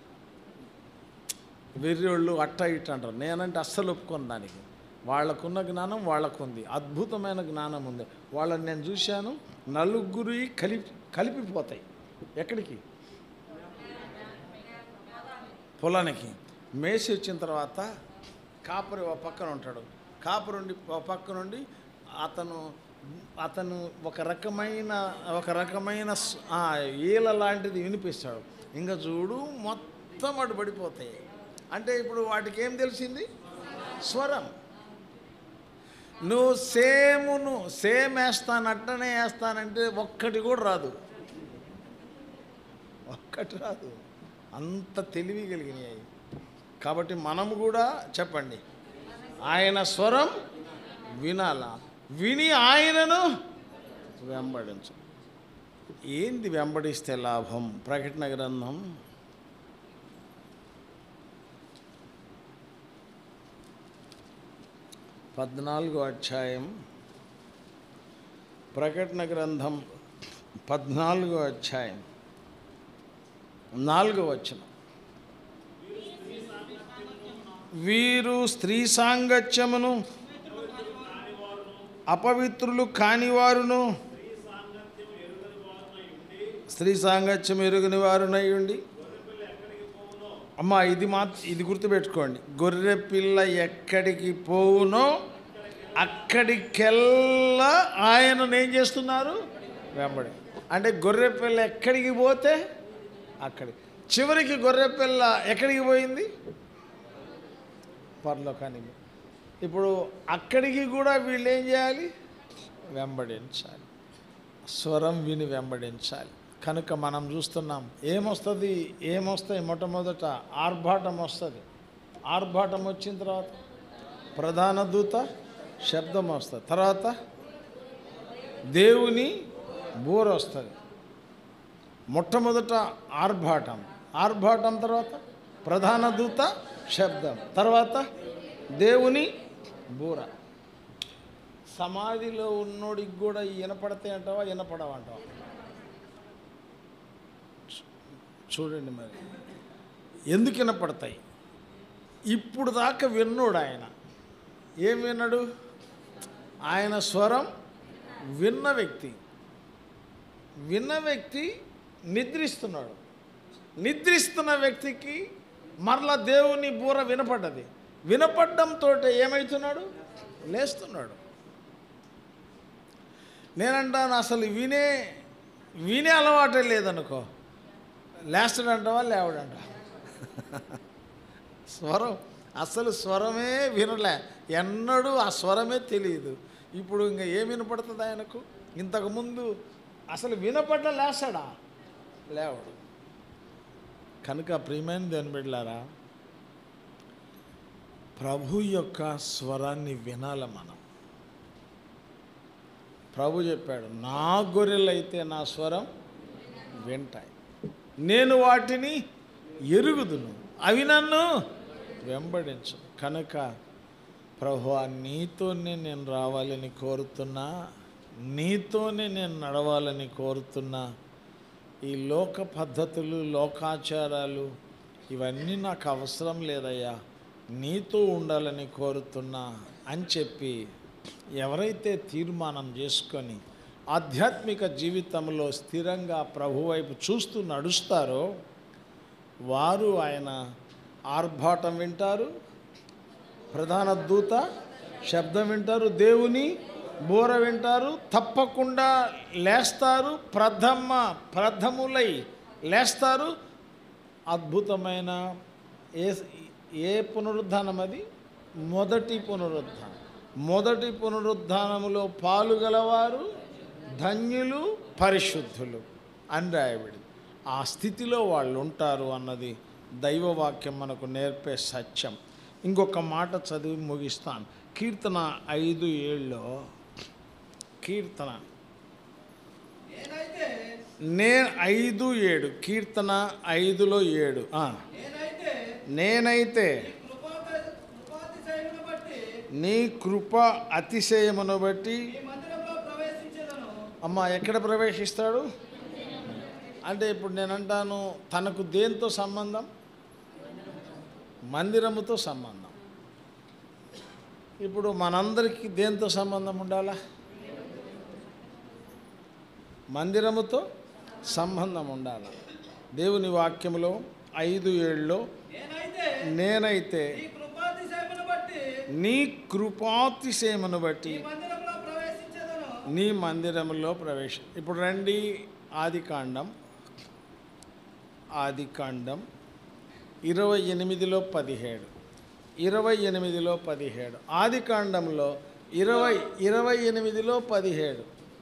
వెర్రోళ్ళు అట్ట ఇట్ట అంటారు నేనంటే అస్సలు ఒప్పుకోను దానికి వాళ్ళకున్న జ్ఞానం వాళ్ళకుంది అద్భుతమైన జ్ఞానం ఉంది వాళ్ళని నేను చూశాను నలుగురు కలిపి కలిపిపోతాయి ఎక్కడికి పొలానికి మేసి వచ్చిన తర్వాత కాపరి ఒక పక్కన ఉంటాడు కాపరి ఉండి ఒక పక్క నుండి అతను అతను ఒక రకమైన ఒక రకమైన స్- ఆ, ఈల లాంటిది వినిపిస్తాడు ఇంకా చూడు మొత్తం అటు పడిపోతాయి అంటే ఇప్పుడు వాటికి ఏం తెలిసింది స్వరం నువ్వు సేమును సేమ్ వేస్తాను అట్టనే వేస్తానంటే ఒక్కటి కూడా రాదు ఒక్కటి రాదు అంత తెలివి కలిగినాయి కాబట్టి మనము కూడా చెప్పండి ఆయన స్వరం వినాలా విని ఆయనను వెంబడించు ఏంది వెంబడిస్తే లాభం ప్రకటన గ్రంథం పద్నాలుగో అధ్యాయం ప్రకటన గ్రంథం పద్నాలుగో అధ్యాయం నాలుగో వచనం వీరు స్త్రీ సాంగత్యమును అపవిత్రులు కానివారును స్త్రీ సాంగత్యం ఎరుగని వారునై ఉండి అమ్మా ఇది మా ఇది గుర్తుపెట్టుకోండి గొర్రె పిల్ల ఎక్కడికి పోవునో అక్కడికెల్లా ఆయనను ఏం చేస్తున్నారు వెంబడి అంటే గొర్రె పిల్ల ఎక్కడికి పోతే అక్కడికి చివరికి గొర్రె పిల్ల ఎక్కడికి పోయింది పరలోకానికి ఇప్పుడు అక్కడికి కూడా వీళ్ళు ఏం చేయాలి వెంబడించాలి స్వరం విని వెంబడించాలి కనుక మనం చూస్తున్నాం ఏమొస్తుంది ఏమొస్తాయి మొట్టమొదట ఆర్భాటం వస్తుంది ఆర్భాటం వచ్చిన తర్వాత ప్రధాన దూత శబ్దం వస్తుంది తర్వాత దేవుని బూర వస్తుంది మొట్టమొదట ఆర్భాటం ఆర్భాటం తర్వాత ప్రధాన దూత శబ్దం తర్వాత దేవుని బూర సమాధిలో ఉన్నోడికి కూడా వినపడతాయి అంటావా వినపడవంటావా చూడండి మరి ఎందుకు వినపడతాయి ఇప్పుడు దాకా విన్నోడు ఆయన ఏం విన్నాడు ఆయన స్వరం విన్న వ్యక్తి విన్న వ్యక్తి నిద్రిస్తున్నాడు నిద్రిస్తున్న వ్యక్తికి మరలా దేవుని బూర వినపడ్డది వినపడ్డంతో ఏమవుతున్నాడు లేస్తున్నాడు నేనంటాను అసలు వినే వినే అలవాటే లేదనుకో లేస్తాడంటావా లేవడంటావా స్వరం అసలు స్వరమే వినలే ఎన్నడూ ఆ స్వరమే తెలియదు ఇప్పుడు ఇంకా ఏం వినపడుతుంది ఆయనకు ఇంతకుముందు అసలు వినపడ్డ లేస్తాడా లేవడు కనుక ప్రియమైన దేని బిడ్డలారా ప్రభు యొక్క స్వరాన్ని వినాల మనం ప్రభు చెప్పాడు నా గొర్రెలైతే నా స్వరం వింటాయి నేను వాటిని ఎరుగుదును అవి నన్ను వెంబడించు కనుక ప్రభువా నీతోనే నేను రావాలని కోరుతున్నా నీతోనే నేను నడవాలని కోరుతున్నా ఈ లోక పద్ధతులు లోకాచారాలు ఇవన్నీ నాకు అవసరం లేదయ్యా నీతో ఉండాలని కోరుతున్నా అని చెప్పి ఎవరైతే తీర్మానం చేసుకొని ఆధ్యాత్మిక జీవితంలో స్థిరంగా ప్రభు వైపు చూస్తూ నడుస్తారో వారు ఆయన ఆర్భాటం వింటారు ప్రధాన దూత శబ్దం వింటారు దేవుని బోర వింటారు తప్పకుండా లేస్తారు ప్రథమ ప్రథములై లేస్తారు అద్భుతమైన ఏ ఏ పునరుద్ధానం అది మొదటి పునరుద్ధానం మొదటి పునరుద్ధానములో పాలుగలవారు ధన్యులు పరిశుద్ధులు అని రాయబడింది ఆ స్థితిలో వాళ్ళు ఉంటారు అన్నది దైవవాక్యం మనకు నేర్పే సత్యం ఇంకొక మాట చదివి ముగిస్తాను కీర్తన ఐదు ఏళ్ళలో కీర్తన నేనైతే నేను ఐదు ఏడు కీర్తన ఐదులో ఏడు ఆ. నేనైతే నేనైతే ఈ కృపాత కృపాతిశయమును బట్టి నీ కృప అతిశయమును బట్టి ఈ మందిరంలో ప్రవేశించేదను అమ్మ ఎక్కడ ప్రవేశిస్తాడు అంటే ఇప్పుడు నేను అంటాను తనకు దేంతో సంబంధం మందిరముతో సంబంధం ఇప్పుడు మనందరికీ దేంతో సంబంధం ఉండాలా మందిరముతో సంబంధం ఉండాలి దేవుని వాక్యములో ఐదు ఏళ్ళలో నేనైతే నేనైతే ఈ కృపాతిశయమును బట్టి నీ కృపాతిశయమును బట్టి ఈ మందిరంలో ప్రవేశించేదను నీ మందిరంలో ప్రవేశం ఇప్పుడు రండి ఆదికాండం ఆదికాండం ఇరవై ఎనిమిదిలో పదిహేడు ఇరవై ఎనిమిదిలో పదిహేడు ఆదికాండంలో ఇరవై ఇరవై ఎనిమిదిలో పదిహేడు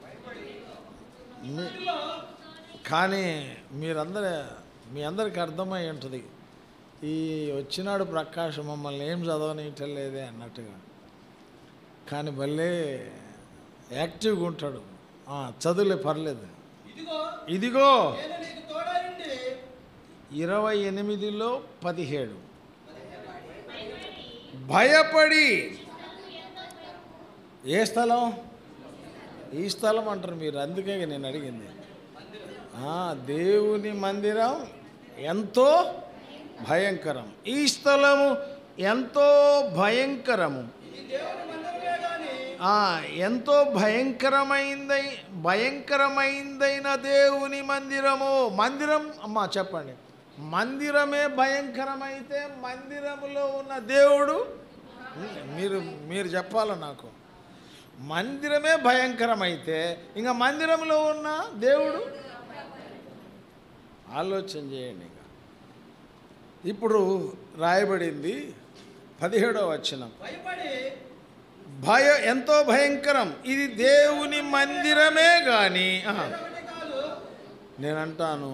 మీ- కానీ మీరందరూ మీ అందరికి అర్థమై ఉంటుంది ఈ వచ్చినాడు ప్రకాష్ మమ్మల్ని ఏం చదవనీయటలేదే అన్నట్టుగా కానీ భలే యాక్టివ్గా ఉంటాడు ఆ, చదువులే పర్లేదు ఇదిగో ఇదిగో నేను నీకు తోడైండి ఇరవై ఎనిమిదిలో పదిహేడు భయపడి ఏ స్థలం ఈ స్థలం అంటారు మీరు అందుకే నేను అడిగింది ఆ, దేవుని మందిరం ఎంతో భయంకరం ఈ స్థలము ఎంతో భయంకరము ఇది దేవుని మందిరమే గాని ఆ, ఎంతో భయంకరమైందై భయంకరమైందైన దేవుని మందిరము మందిరం అమ్మా చెప్పండి మందిరమే భయంకరమైతే మందిరములో ఉన్న దేవుడు మీరు మీరు చెప్పాల నాకు మందిరమే భయంకరమైతే ఇంకా మందిరంలో ఉన్న దేవుడు ఆలోచన చేయండి ఇంకా ఇప్పుడు రాయబడింది పదిహేడవ వచనం భయపడి భయ ఎంతో భయంకరం ఇది దేవుని మందిరమే కానీ ఒకటి కాదు నేను అంటాను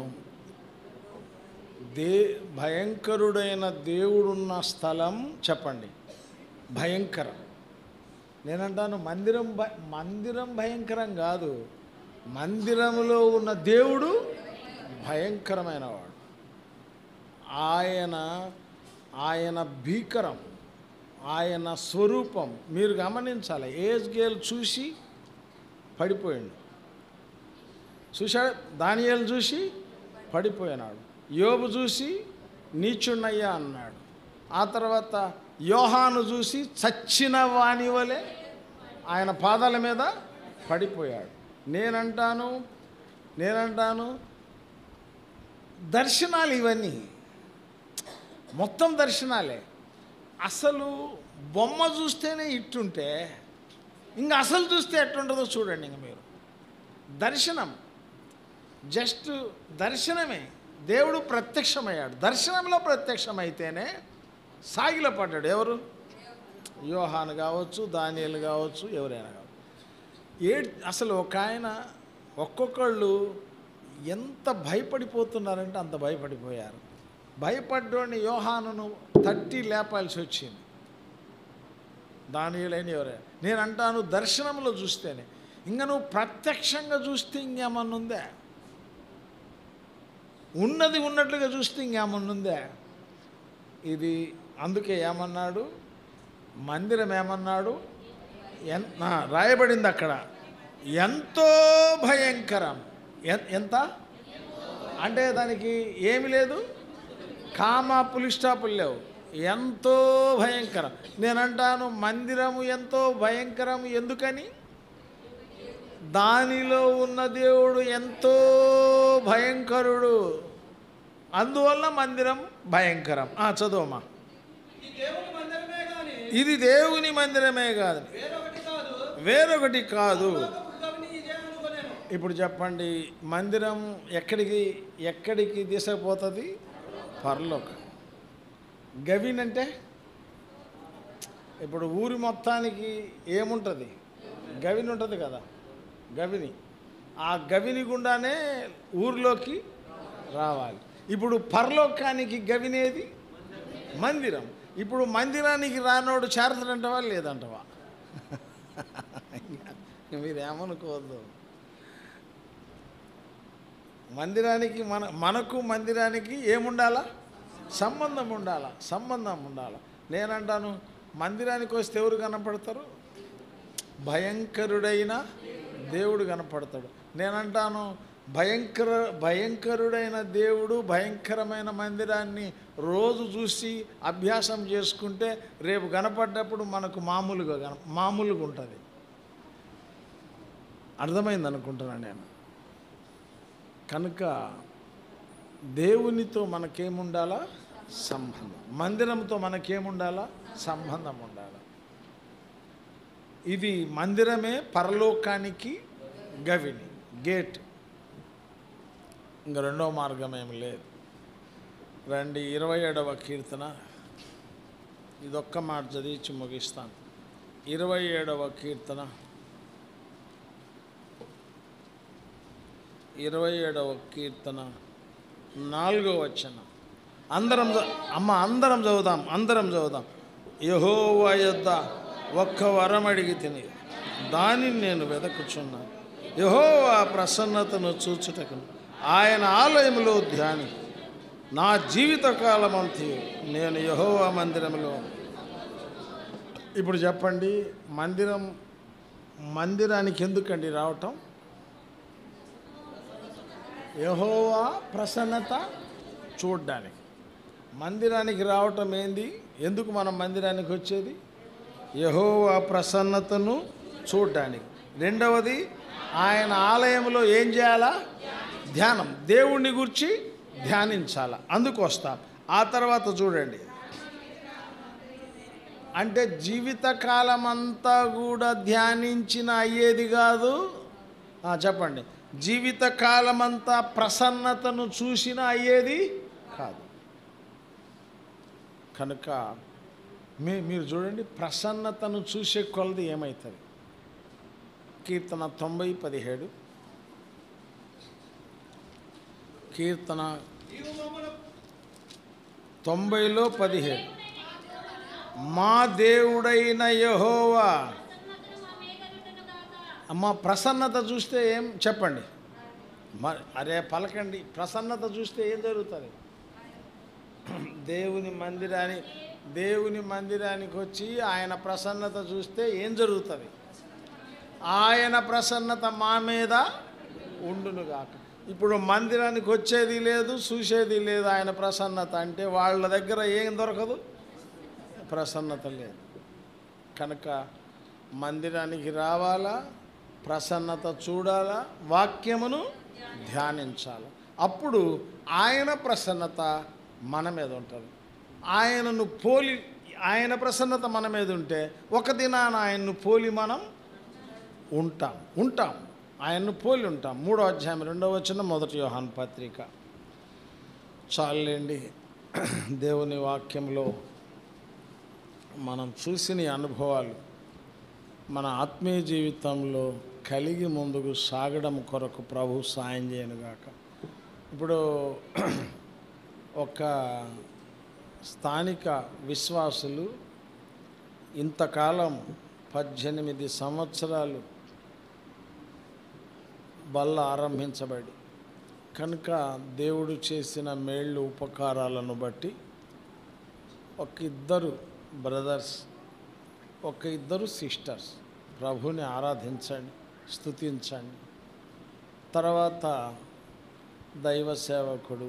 దే భయంకరుడైన దేవుడున్న స్థలం చెప్పండి భయంకరం నేనంటాను మందిరం భ మందిరం భయంకరం కాదు మందిరంలో ఉన్న దేవుడు భయంకరమైన వాడు ఆయన ఆయన భీకరం ఆయన స్వరూపం మీరు గమనించాలి ఏజ్ గేల్ చూసి పడిపోయాడు చూశాడు దానియేలు చూసి పడిపోయినాడు యోబు చూసి నీచున్నయ్యా అన్నాడు ఆ తర్వాత యోహాను చూసి చచ్చిన వాణి వలె ఆయన పాదాల మీద పడిపోయాడు నేనంటాను నేనంటాను దర్శనాలు ఇవన్నీ మొత్తం దర్శనాలే అసలు బొమ్మ చూస్తేనే ఇట్టుంటే ఇంకా అసలు చూస్తే ఎట్టుంటుందో చూడండి ఇంక మీరు దర్శనం జస్ట్ దర్శనమే దేవుడు ప్రత్యక్షమయ్యాడు దర్శనంలో ప్రత్యక్షమైతేనే సాగిల పడ్డాడు ఎవరు యోహాను కావచ్చు దానియలు కావచ్చు ఎవరైనా కావచ్చు ఏ అసలు ఒక ఆయన ఒక్కొక్కళ్ళు ఎంత భయపడిపోతున్నారంటే అంత భయపడిపోయారు భయపడ్డోని యోహానును తట్టి లేపాల్సి వచ్చింది దానియులైన ఎవరే నేను అంటాను దర్శనంలో చూస్తేనే ఇంకా నువ్వు ప్రత్యక్షంగా చూస్తే ఇంకేమన్నా ఉందా ఉన్నది ఉన్నట్లుగా చూస్తే ఇంకేమన్నా ఉందా ఇది అందుకే ఏమన్నాడు మందిరం ఏమన్నాడు ఎన్ ఆ, రాయబడింది అక్కడ ఎంతో భయంకరం ఎన్- ఎంత అంటే దానికి ఏమి లేదు కామా పులి స్టాపులు లేవు ఎంతో భయంకరం నేనంటాను మందిరము ఎంతో భయంకరం ఎందుకని దానిలో ఉన్న దేవుడు ఎంతో భయంకరుడు అందువల్ల మందిరం భయంకరం ఆ చదువమ్మా ఈ దేవుని మందిరమే గాని ఇది దేవుని మందిరమే కాదు వేరొకటి కాదు వేరొకటి కాదు లోకపు గవిని ఇదే అనుకొనేను ఇప్పుడు చెప్పండి మందిరం ఎక్కడికి ఎక్కడికి తీసుకుపోతుంది పరలోక గవిన్ అంటే ఇప్పుడు ఊరి మొత్తానికి ఏముంటుంది గవిని ఉంటుంది కదా గవిని ఆ గవిని గుండానే ఊరిలోకి రావాలి ఇప్పుడు పరలోకానికి గవినేది మందిరం ఇప్పుడు మందిరానికి రానోడు చేరతాడంటవా లేదంటవా మీరేమనుకోవద్దు మందిరానికి మన మనకు మందిరానికి ఏముండాలా సంబంధం ఉండాలా సంబంధం ఉండాలా నేనంటాను మందిరానికి వస్తే ఎవరు కనపడతారు భయంకరుడైన దేవుడు కనపడతాడు నేనంటాను భయంకర భయంకరుడైన దేవుడు భయంకరమైన మందిరాన్ని రోజు చూసి అభ్యాసం చేసుకుంటే రేపు కనపడ్డప్పుడు మనకు మామూలుగా కన మామూలుగా ఉంటుంది అర్థమైంది అనుకుంటున్నాను నేను కనుక దేవునితో మనకేముండాలా సంబంధం మందిరంతో మనకేముండాలా సంబంధం ఉండాలి ఇది మందిరమే పరలోకానికి గవిని గేట్ ఇంక రెండో మార్గం ఏమి లేదు రండి ఇరవై ఏడవ కీర్తన ఇదొక్క మాట చదివించి ముగిస్తాను ఇరవై ఏడవ కీర్తన ఇరవై ఏడవ కీర్తన నాలుగో వచన అందరం చ- అమ్మ అందరం చదువుదాం అందరం చదువుదాం యహోవా యొద్ద ఒక్క వరం అడిగి తిని దానిని నేను వెదకుచున్నాను యహోవా ప్రసన్నతను చూచుటకు ఆయన ఆలయంలో ధ్యాని నా జీవితకాలం అంతయు నేను యహోవా మందిరంలో ఇప్పుడు చెప్పండి మందిరం మందిరానికి ఎందుకండి రావటం యహోవా ప్రసన్నత చూడ్డానికి మందిరానికి రావటం ఏంది ఎందుకు మనం మందిరానికి వచ్చేది యహోవా ప్రసన్నతను చూడ్డానికి రెండవది ఆయన ఆలయంలో ఏం చేయాలా ధ్యానం దేవుణ్ణి గురించి ధ్యానించాల అందుకు వస్తాం ఆ తర్వాత చూడండి అంటే జీవితకాలం అంతా కూడా ధ్యానించిన అయ్యేది కాదు ఆ, చెప్పండి జీవితకాలం అంతా ప్రసన్నతను చూసిన అయ్యేది కాదు కనుక మీ మీరు చూడండి ప్రసన్నతను చూసే కొలది ఏమవుతుంది కీర్తన తొంభై పదిహేడు కీర్తన నీవు మమ్మను తొంభైలో పదిహేడు మా దేవుడైన యహోవా ప్రసన్నతను మా మీద నుండును గాక అమ్మ ప్రసన్నత చూస్తే ఏం చెప్పండి మ అరే పలకండి ప్రసన్నత చూస్తే ఏం జరుగుతుంది దేవుని మందిరాన్ని దేవుని మందిరానికి వచ్చి ఆయన ప్రసన్నత చూస్తే ఏం జరుగుతుంది ఆయన ప్రసన్నత మా మీద ఉండును గాక ఇప్పుడు మందిరానికి వచ్చేది లేదు చూసేది లేదు ఆయన ప్రసన్నత అంటే వాళ్ళ దగ్గర ఏం దొరకదు ప్రసన్నత లేదు కనుక మందిరానికి రావాలా ప్రసన్నత చూడాలా వాక్యమును ధ్యానించాలి అప్పుడు ఆయన ప్రసన్నత మన మీద ఉంటుంది ఆయనను పోలి ఆయన ప్రసన్నత మన మీద ఉంటే ఒక దినాన ఆయన్ను పోలి మనం ఉంటాం ఉంటాం ఆయన్ను పోలి ఉంటాం మూడో అధ్యాయం రెండో వచ్చిన మొదటి యోహాన్ పత్రిక చాలండి దేవుని వాక్యంలో మనం చూసిన ఈ అనుభవాలు మన ఆత్మీయ జీవితంలో కలిగి ముందుకు సాగడం కొరకు ప్రభు సాయం చేయనుగాక ఇప్పుడు ఒక స్థానిక విశ్వాసులు ఇంతకాలం పద్దెనిమిది సంవత్సరాలు బల్ల ఆరంభించబడి కనుక దేవుడు చేసిన మేళ్ళు ఉపకారాలను బట్టి ఒక ఇద్దరు బ్రదర్స్ ఒక ఇద్దరు సిస్టర్స్ ప్రభుని ఆరాధించండి స్తుతించండి తర్వాత దైవ సేవకుడు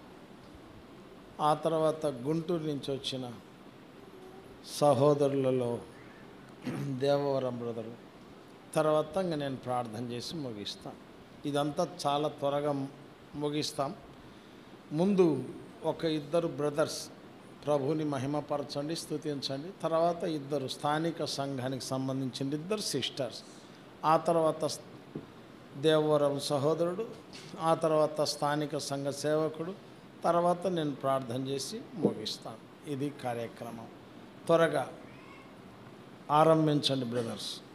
ఆ తర్వాత గుంటూరు నుంచి వచ్చిన సహోదరులలో దేవవరం బ్రదరు తర్వాత ఇంక నేను ప్రార్థన చేసి ముగిస్తాను ఇదంతా చాలా త్వరగా ముగిస్తాం ముందు ఒక ఇద్దరు బ్రదర్స్ ప్రభుని మహిమపరచండి స్తుతించండి తర్వాత ఇద్దరు స్థానిక సంఘానికి సంబంధించిన ఇద్దరు సిస్టర్స్ ఆ తర్వాత స్- దేవవరం సహోదరుడు ఆ తర్వాత స్థానిక సంఘ సేవకుడు తర్వాత నేను ప్రార్థన చేసి ముగిస్తాను ఇది కార్యక్రమం త్వరగా ఆరంభించండి బ్రదర్స్